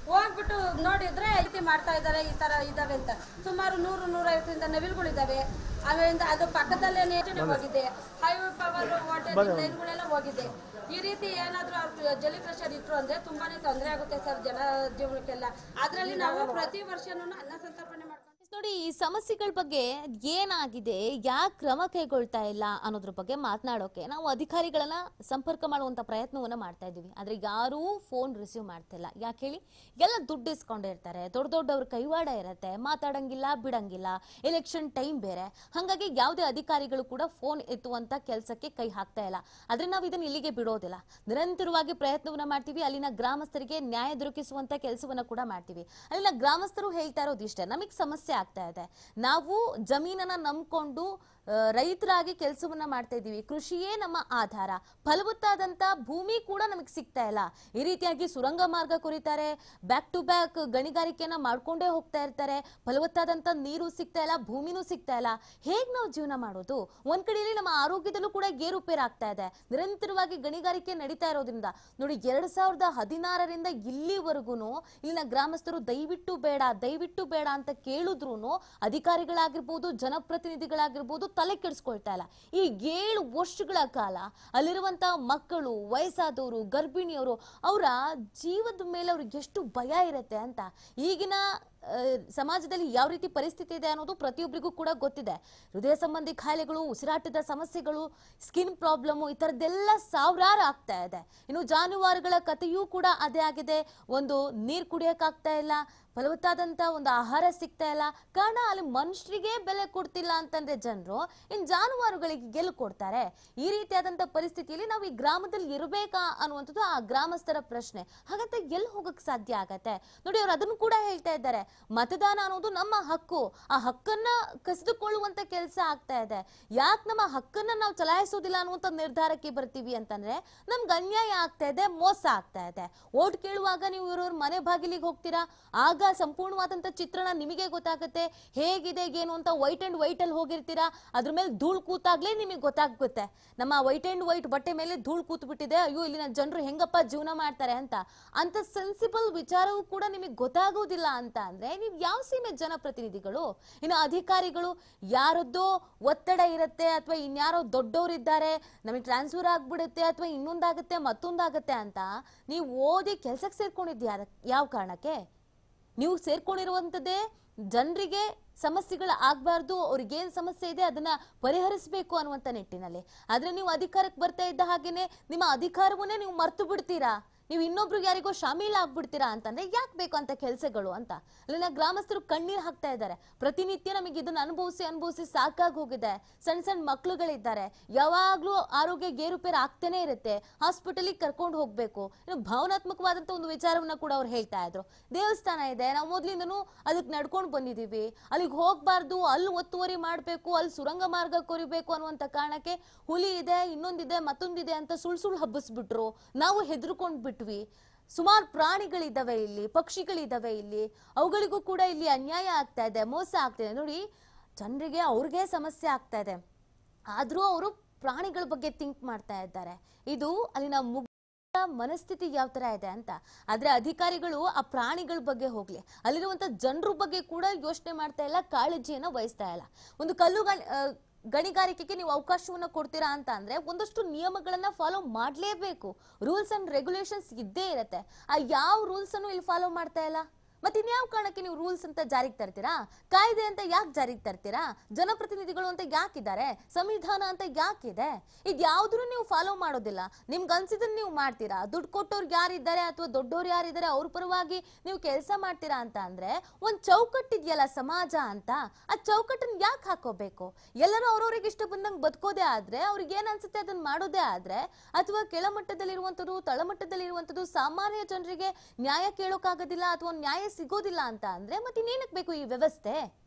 ಹೋಗ್ಬಿಟ್ಟು ನೋಡಿದ್ರೆ ಈ ರೀತಿ ಮಾಡ್ತಾ ಇದ್ದಾರೆ ಈ ತರ ಇದಾವೆ ಅಂತ ಸುಮಾರು ನೂರು ನೂರೈವತ್ತರಿಂದ ನವಿಲುಗಳಿದಾವೆ ಆಮೇಲಿಂದ ಅದು ಪಕ್ಕದಲ್ಲೇ ಯೋಜನೆ ಹೋಗಿದೆ ಹೈ ಪವರ್ ವಾಟರ್ ಲೈನ್ಗಳೆಲ್ಲ ಹೋಗಿದೆ ಈ ರೀತಿ ಏನಾದ್ರೂ ಅವ್ರು ಜಲಿ ಪ್ರೆಷರ್ ಇಟ್ರು ಅಂದ್ರೆ ತುಂಬಾನೇ ತೊಂದರೆ ಆಗುತ್ತೆ ಸರ್ ಜನ ಜೀವನಕ್ಕೆಲ್ಲ ಅದ್ರಲ್ಲಿ ನಾವು ಪ್ರತಿ ವರ್ಷನೂ ಅನ್ನ ಸಂತರ್ಪಣೆ ಮಾಡ್ಕೊಂಡು ನೋಡಿ ಈ ಸಮಸ್ಯೆಗಳ ಬಗ್ಗೆ ಏನಾಗಿದೆ ಯಾಕೆ ಕ್ರಮ ಕೈಗೊಳ್ತಾ ಇಲ್ಲ ಅನ್ನೋದ್ರ ಬಗ್ಗೆ ಮಾತನಾಡೋಕೆ ನಾವು ಅಧಿಕಾರಿಗಳನ್ನ ಸಂಪರ್ಕ ಮಾಡುವಂತ ಪ್ರಯತ್ನವನ್ನ ಮಾಡ್ತಾ ಇದೀವಿ ಆದ್ರೆ ಯಾರೂ ಫೋನ್ ರಿಸೀವ್ ಮಾಡ್ತಿಲ್ಲ ಯಾಕೆ ಹೇಳಿ ಎಲ್ಲ ದುಡ್ಡು ಇಸ್ಕೊಂಡಿರ್ತಾರೆ ದೊಡ್ಡ ದೊಡ್ಡವ್ರ ಕೈವಾಡ ಇರತ್ತೆ ಮಾತಾಡಂಗಿಲ್ಲ ಬಿಡಂಗಿಲ್ಲ ಎಲೆಕ್ಷನ್ ಟೈಮ್ ಬೇರೆ ಹಾಗಾಗಿ ಯಾವುದೇ ಅಧಿಕಾರಿಗಳು ಕೂಡ ಫೋನ್ ಎತ್ತುವಂತ ಕೆಲಸಕ್ಕೆ ಕೈ ಹಾಕ್ತಾ ಇಲ್ಲ ಆದ್ರೆ ನಾವು ಇದನ್ನ ಇಲ್ಲಿಗೆ ಬಿಡೋದಿಲ್ಲ ನಿರಂತರವಾಗಿ ಪ್ರಯತ್ನವನ್ನ ಮಾಡ್ತೀವಿ ಅಲ್ಲಿನ ಗ್ರಾಮಸ್ಥರಿಗೆ ನ್ಯಾಯ ದೊರಕಿಸುವಂತ ಕೆಲಸವನ್ನ ಕೂಡ ಮಾಡ್ತೀವಿ ಅಲ್ಲಿನ ಗ್ರಾಮಸ್ಥರು ಹೇಳ್ತಾ ಇರೋದು ಇಷ್ಟೇ ನಮಗೆ ಸಮಸ್ಯೆ ಆಗ್ತಾ ಇದೆ ನಾವು ಜಮೀನನ್ನ ನಂಬ್ಕೊಂಡು ಆ, ರೈತರಾಗಿ ಕೆಲಸವನ್ನ ಮಾಡ್ತಾ ಇದ್ದೀವಿ ಕೃಷಿಯೇ ನಮ್ಮ ಆಧಾರ ಫಲವತ್ತಾದಂತ ಭೂಮಿ ಕೂಡ ನಮಗೆ ಸಿಗ್ತಾ ಇಲ್ಲ ಈ ರೀತಿಯಾಗಿ ಸುರಂಗ ಮಾರ್ಗ ಕುರಿತಾರೆ ಬ್ಯಾಕ್ ಟು ಬ್ಯಾಕ್ ಗಣಿಗಾರಿಕೆಯನ್ನ ಮಾಡ್ಕೊಂಡೇ ಹೋಗ್ತಾ ಇರ್ತಾರೆ ಫಲವತ್ತಾದಂತ ನೀರು ಸಿಗ್ತಾ ಇಲ್ಲ ಭೂಮಿನೂ ಸಿಗ್ತಾ ಇಲ್ಲ ಹೇಗ್ ನಾವು ಜೀವನ ಮಾಡೋದು ಒಂದ್ ಕಡೆಯಲ್ಲಿ ನಮ್ಮ ಆರೋಗ್ಯದಲ್ಲೂ ಕೂಡ ಏರುಪೇರು ಆಗ್ತಾ ಇದೆ ನಿರಂತರವಾಗಿ ಗಣಿಗಾರಿಕೆ ನಡೀತಾ ಇರೋದ್ರಿಂದ ನೋಡಿ ಎರಡ್ ಸಾವಿರದ ಹದಿನಾರರಿಂದ ಇಲ್ಲಿವರೆಗೂ ಇಲ್ಲಿನ ಗ್ರಾಮಸ್ಥರು ದಯವಿಟ್ಟು ಬೇಡ ದಯವಿಟ್ಟು ಬೇಡ ಅಂತ ಕೇಳಿದ್ರು ಅಧಿಕಾರಿಗಳಾಗಿರ್ಬೋದು ಜನಪ್ರತಿನಿಧಿಗಳಾಗಿರ್ಬೋದು ತಲೆ ಕೆಡಿಸ್ಕೊಳ್ತಾ ಇಲ್ಲ ಈ ಏಳು ವರ್ಷಗಳ ಕಾಲ ಅಲ್ಲಿರುವಂತ ಮಕ್ಕಳು ವಯಸ್ಸಾದವರು ಗರ್ಭಿಣಿಯವರು ಅವರ ಜೀವದ ಮೇಲೆ ಅವ್ರಿಗೆ ಎಷ್ಟು ಭಯ ಇರುತ್ತೆ ಅಂತ ಈಗಿನ ಆ, ಸಮಾಜದಲ್ಲಿ ಯಾವ ರೀತಿ ಪರಿಸ್ಥಿತಿ ಇದೆ ಅನ್ನೋದು ಪ್ರತಿಯೊಬ್ಬರಿಗೂ ಕೂಡ ಗೊತ್ತಿದೆ ಹೃದಯ ಸಂಬಂಧಿ ಕಾಯಿಲೆಗಳು ಉಸಿರಾಟದ ಸಮಸ್ಯೆಗಳು ಸ್ಕಿನ್ ಪ್ರಾಬ್ಲಮ್ ಈ ಥರದ್ದೆಲ್ಲ ಸಾವಿರಾರು ಆಗ್ತಾ ಇದೆ ಇನ್ನು ಜಾನುವಾರುಗಳ ಕಥೆಯೂ ಕೂಡ ಅದೇ ಆಗಿದೆ ಒಂದು ನೀರು ಕುಡಿಯೋಕ್ಕಾಗ್ತಾ ಇಲ್ಲ ಫಲವತ್ತಾದಂತ ಒಂದು ಆಹಾರ ಸಿಗ್ತಾ ಇಲ್ಲ ಕಾರಣ ಅಲ್ಲಿ ಮನುಷ್ಯರಿಗೆ ಬೆಲೆ ಕೊಡ್ತಿಲ್ಲ ಅಂತಂದ್ರೆ ಜನರು ಇನ್ ಜಾನುವಾರುಗಳಿಗೆ ಗೆಲ್ಲು ಕೊಡ್ತಾರೆ ಈ ರೀತಿಯಾದಂತ ಪರಿಸ್ಥಿತಿಯಲ್ಲಿ ನಾವು ಈ ಗ್ರಾಮದಲ್ಲಿ ಇರಬೇಕಾ ಅನ್ನುವಂಥದ್ದು ಆ ಗ್ರಾಮಸ್ಥರ ಪ್ರಶ್ನೆ ಹಾಗಂತ ಎಲ್ಲಿ ಹೋಗಕ್ ಸಾಧ್ಯ ಆಗತ್ತೆ ನೋಡಿ ಅವ್ರು ಅದನ್ನು ಕೂಡ ಹೇಳ್ತಾ ಇದ್ದಾರೆ ಮತದಾನ ಅನ್ನೋದು ನಮ್ಮ ಹಕ್ಕು ಆ ಹಕ್ಕನ್ನ ಕಸಿದುಕೊಳ್ಳುವಂತ ಕೆಲಸ ಆಗ್ತಾ ಇದೆ ಯಾಕೆ ನಮ್ಮ ಹಕ್ಕನ್ನ ನಾವು ಚಲಾಯಿಸೋದಿಲ್ಲ ಅನ್ನುವಂಥ ನಿರ್ಧಾರಕ್ಕೆ ಬರ್ತೀವಿ ಅಂತಂದ್ರೆ ನಮ್ಗೆ ಅನ್ಯಾಯ ಆಗ್ತಾ ಇದೆ ಮೋಸ ಆಗ್ತಾ ಇದೆ ಓಟ್ ಕೇಳುವಾಗ ನೀವು ಇವ್ರವ್ರ ಮನೆ ಬಾಗಿಲಿಗೆ ಹೋಗ್ತೀರಾ ಆಗ ಸಂಪೂರ್ಣವಾದಂತ ಚಿತ್ರಣ ನಿಮಗೆ ಗೊತ್ತಾಗುತ್ತೆ ಹೇಗಿದೆ ಏನು ಅಂತ ವೈಟ್ ಅಂಡ್ ವೈಟ್ ಅಲ್ಲಿ ಹೋಗಿರ್ತೀರಾ ಅದ್ರ ಮೇಲೆ ಧೂಳ್ ಕೂತಾಗ್ಲೇ ನಿಮಗೆ ಗೊತ್ತಾಗುತ್ತೆ ನಮ್ಮ ವೈಟ್ ಅಂಡ್ ವೈಟ್ ಬಟ್ಟೆ ಮೇಲೆ ಧೂಳ್ ಕೂತ್ ಬಿಟ್ಟಿದೆ ಅಯ್ಯೋ ಇಲ್ಲಿನ ಜನರು ಹೆಂಗಪ್ಪ ಜೀವನ ಮಾಡ್ತಾರೆ ಅಂತ ಅಂತ ಸೆನ್ಸಿಬಲ್ ವಿಚಾರವೂ ಕೂಡ ನಿಮಗೆ ಗೊತ್ತಾಗೋದಿಲ್ಲ ಅಂತ ಅಂದ್ರೆ ನೀವು ಯಾವ ಸೀಮೆ ಜನಪ್ರತಿನಿಧಿಗಳು ಇನ್ನು ಅಧಿಕಾರಿಗಳು ಯಾರದ್ದೋ ಒತ್ತಡ ಇರುತ್ತೆ ಅಥವಾ ಇನ್ಯಾರೋ ದೊಡ್ಡವರಿದ್ದಾರೆ ನಮಗೆ ಟ್ರಾನ್ಸ್ಫರ್ ಆಗ್ಬಿಡುತ್ತೆ ಅಥವಾ ಇನ್ನೊಂದಾಗುತ್ತೆ ಮತ್ತೊಂದಾಗುತ್ತೆ ಅಂತ ನೀವು ಓದಿ ಕೆಲ್ಸಕ್ಕೆ ಸೇರ್ಕೊಂಡಿದ್ಯಾ ಯಾವ ಕಾರಣಕ್ಕೆ ನೀವು ಸೇರ್ಕೊಂಡಿರುವಂಥದ್ದೇ ಜನರಿಗೆ ಸಮಸ್ಯೆಗಳು ಆಗ್ಬಾರ್ದು ಅವ್ರಿಗೇನ್ ಸಮಸ್ಯೆ ಇದೆ ಅದನ್ನ ಪರಿಹರಿಸಬೇಕು ಅನ್ನುವಂಥ ನಿಟ್ಟಿನಲ್ಲಿ ಆದ್ರೆ ನೀವು ಅಧಿಕಾರಕ್ಕೆ ಬರ್ತಾ ಇದ್ದ ಹಾಗೇನೆ ನಿಮ್ಮ ಅಧಿಕಾರವನ್ನೇ ನೀವು ಮರ್ತು ಬಿಡ್ತೀರಾ ನೀವು ಇನ್ನೊಬ್ರಿಗೆ ಯಾರಿಗೋ ಶಾಮೀಲ್ ಆಗ್ಬಿಡ್ತೀರಾ ಅಂತಂದ್ರೆ ಯಾಕೆ ಬೇಕು ಅಂತ ಕೆಲಸಗಳು ಅಂತ ಅಲ್ಲಿನ ಗ್ರಾಮಸ್ಥರು ಕಣ್ಣೀರ್ ಹಾಕ್ತಾ ಇದ್ದಾರೆ ಪ್ರತಿನಿತ್ಯ ನಮಗೆ ಇದನ್ನ ಅನುಭವಿಸಿ ಅನುಭವಿಸಿ ಸಾಕಾಗಿ ಹೋಗಿದೆ ಸಣ್ಣ ಸಣ್ಣ ಮಕ್ಳುಗಳಿದ್ದಾರೆ ಯಾವಾಗ್ಲೂ ಆರೋಗ್ಯ ಏರುಪೇರು ಆಗ್ತಾನೆ ಇರುತ್ತೆ ಹಾಸ್ಪಿಟಲಿಗೆ ಕರ್ಕೊಂಡು ಹೋಗ್ಬೇಕು ಇನ್ನು ಭಾವನಾತ್ಮಕವಾದಂತ ಒಂದು ವಿಚಾರವನ್ನ ಕೂಡ ಅವ್ರು ಹೇಳ್ತಾ ಇದ್ರು ದೇವಸ್ಥಾನ ಇದೆ ನಾವು ಮೊದ್ಲಿಂದನೂ ಅದಕ್ಕೆ ನಡ್ಕೊಂಡು ಬಂದಿದೀವಿ ಅಲ್ಲಿಗೆ ಹೋಗ್ಬಾರ್ದು ಅಲ್ಲಿ ಒತ್ತುವರಿ ಮಾಡ್ಬೇಕು ಅಲ್ಲಿ ಸುರಂಗ ಮಾರ್ಗ ಕೊರಿಬೇಕು ಅನ್ನುವಂತ ಕಾರಣಕ್ಕೆ ಹುಲಿ ಇದೆ ಇನ್ನೊಂದಿದೆ ಮತ್ತೊಂದಿದೆ ಅಂತ ಸುಳ್ ಸುಳ್ಳು ಹಬ್ಬಿಸ್ಬಿಟ್ರು ನಾವು ಹೆದರ್ಕೊಂಡ್ ಬಿಟ್ವಿ ಸುಮಾರು ಪ್ರಾಣಿಗಳಿದ್ದಾವೆ ಇಲ್ಲಿ ಪಕ್ಷಿಗಳಿದ್ದಾವೆ ಇಲ್ಲಿ ಅವುಗಳಿಗೂ ಕೂಡ ಇಲ್ಲಿ ಅನ್ಯಾಯ ಆಗ್ತಾ ಇದೆ ಮೋಸ ಆಗ್ತಾ ಇದೆ ನೋಡಿ ಜನರಿಗೆ ಅವ್ರಿಗೆ ಸಮಸ್ಯೆ ಆಗ್ತಾ ಇದೆ ಆದ್ರೂ ಅವರು ಪ್ರಾಣಿಗಳ ಬಗ್ಗೆ ಥಿಂಕ್ ಮಾಡ್ತಾ ಇದ್ದಾರೆ ಇದು ಅಲ್ಲಿನ ಮುಗ್ ಮನಸ್ಥಿತಿ ಯಾವ ತರ ಇದೆ ಅಂತ ಆದ್ರೆ ಅಧಿಕಾರಿಗಳು ಆ ಪ್ರಾಣಿಗಳ ಬಗ್ಗೆ ಹೋಗ್ಲಿ ಅಲ್ಲಿರುವಂತ ಜನರ ಬಗ್ಗೆ ಕೂಡ ಯೋಚನೆ ಮಾಡ್ತಾ ಇಲ್ಲ ಕಾಳಜಿಯನ್ನ ವಹಿಸ್ತಾ ಇಲ್ಲ ಒಂದು ಕಲ್ಲು ಗಣಿ- ಆ, ಗಣಿಗಾರಿಕೆಗೆ ನೀವು ಅವಕಾಶವನ್ನ ಕೊಡ್ತೀರಾ ಅಂತ ಅಂದ್ರೆ ಒಂದಷ್ಟು ನಿಯಮಗಳನ್ನ ಫಾಲೋ ಮಾಡ್ಲೇಬೇಕು ರೂಲ್ಸ್ ಅಂಡ್ ರೆಗ್ಯುಲೇಷನ್ಸ್ ಇದ್ದೇ ಇರತ್ತೆ ಆ ಯಾವ ರೂಲ್ಸ್ ಅನ್ನು ಇಲ್ಲಿ ಫಾಲೋ ಮಾಡ್ತಾ ಇಲ್ಲ ಮತ್ತೆ ಇನ್ಯಾವ ಕಾರಣಕ್ಕೆ ನೀವು ರೂಲ್ಸ್ ಅಂತ ಜಾರಿಗೆ ತರ್ತೀರಾ ಕಾಯ್ದೆ ಅಂತ ಯಾಕೆ ಜಾರಿಗೆ ತರ್ತೀರಾ ಜನಪ್ರತಿನಿಧಿಗಳು ಅಂತ ಯಾಕಿದ್ದಾರೆ ಸಂವಿಧಾನ ಅಂತ ಯಾಕಿದೆ ಇದ್ಯಾವ್ದು ನೀವು ಫಾಲೋ ಮಾಡೋದಿಲ್ಲ ನಿಮ್ಗೆ ಅನ್ಸಿದ್ದನ್ನ ನೀವು ಮಾಡ್ತೀರಾ ದುಡ್ಡು ಕೊಟ್ಟವ್ರು ಯಾರಿದ್ದಾರೆ ಅಥವಾ ದೊಡ್ಡವ್ರು ಯಾರಿದ್ದಾರೆ ಅವ್ರ ಪರವಾಗಿ ನೀವು ಕೆಲಸ ಮಾಡ್ತೀರಾ ಅಂತ ಅಂದ್ರೆ ಒಂದ್ ಚೌಕಟ್ಟಿದ್ಯಲ್ಲ ಸಮಾಜ ಅಂತ ಆ ಚೌಕಟ್ಟನ್ನ ಯಾಕೆ ಹಾಕೋಬೇಕು ಎಲ್ಲರೂ ಅವ್ರವ್ರಿಗೆ ಇಷ್ಟ ಬಂದಂಗೆ ಬದುಕೋದೇ ಆದ್ರೆ ಅವ್ರಿಗೆ ಏನ್ ಅನ್ಸುತ್ತೆ ಅದನ್ನ ಮಾಡೋದೇ ಆದ್ರೆ ಅಥವಾ ಕೆಳಮಟ್ಟದಲ್ಲಿರುವಂಥದ್ದು ತಳಮಟ್ಟದಲ್ಲಿರುವಂಥದ್ದು ಸಾಮಾನ್ಯ ಜನರಿಗೆ ನ್ಯಾಯ ಕೇಳೋಕ್ಕಾಗೋದಿಲ್ಲ ಅಥವಾ ನ್ಯಾಯ ಸಿಗೋದಿಲ್ಲ ಅಂತ ಅಂದ್ರೆ ಮತ್ತೆ ಇನ್ನೇನಕ್ಕೆ ಬೇಕು ಈ ವ್ಯವಸ್ಥೆ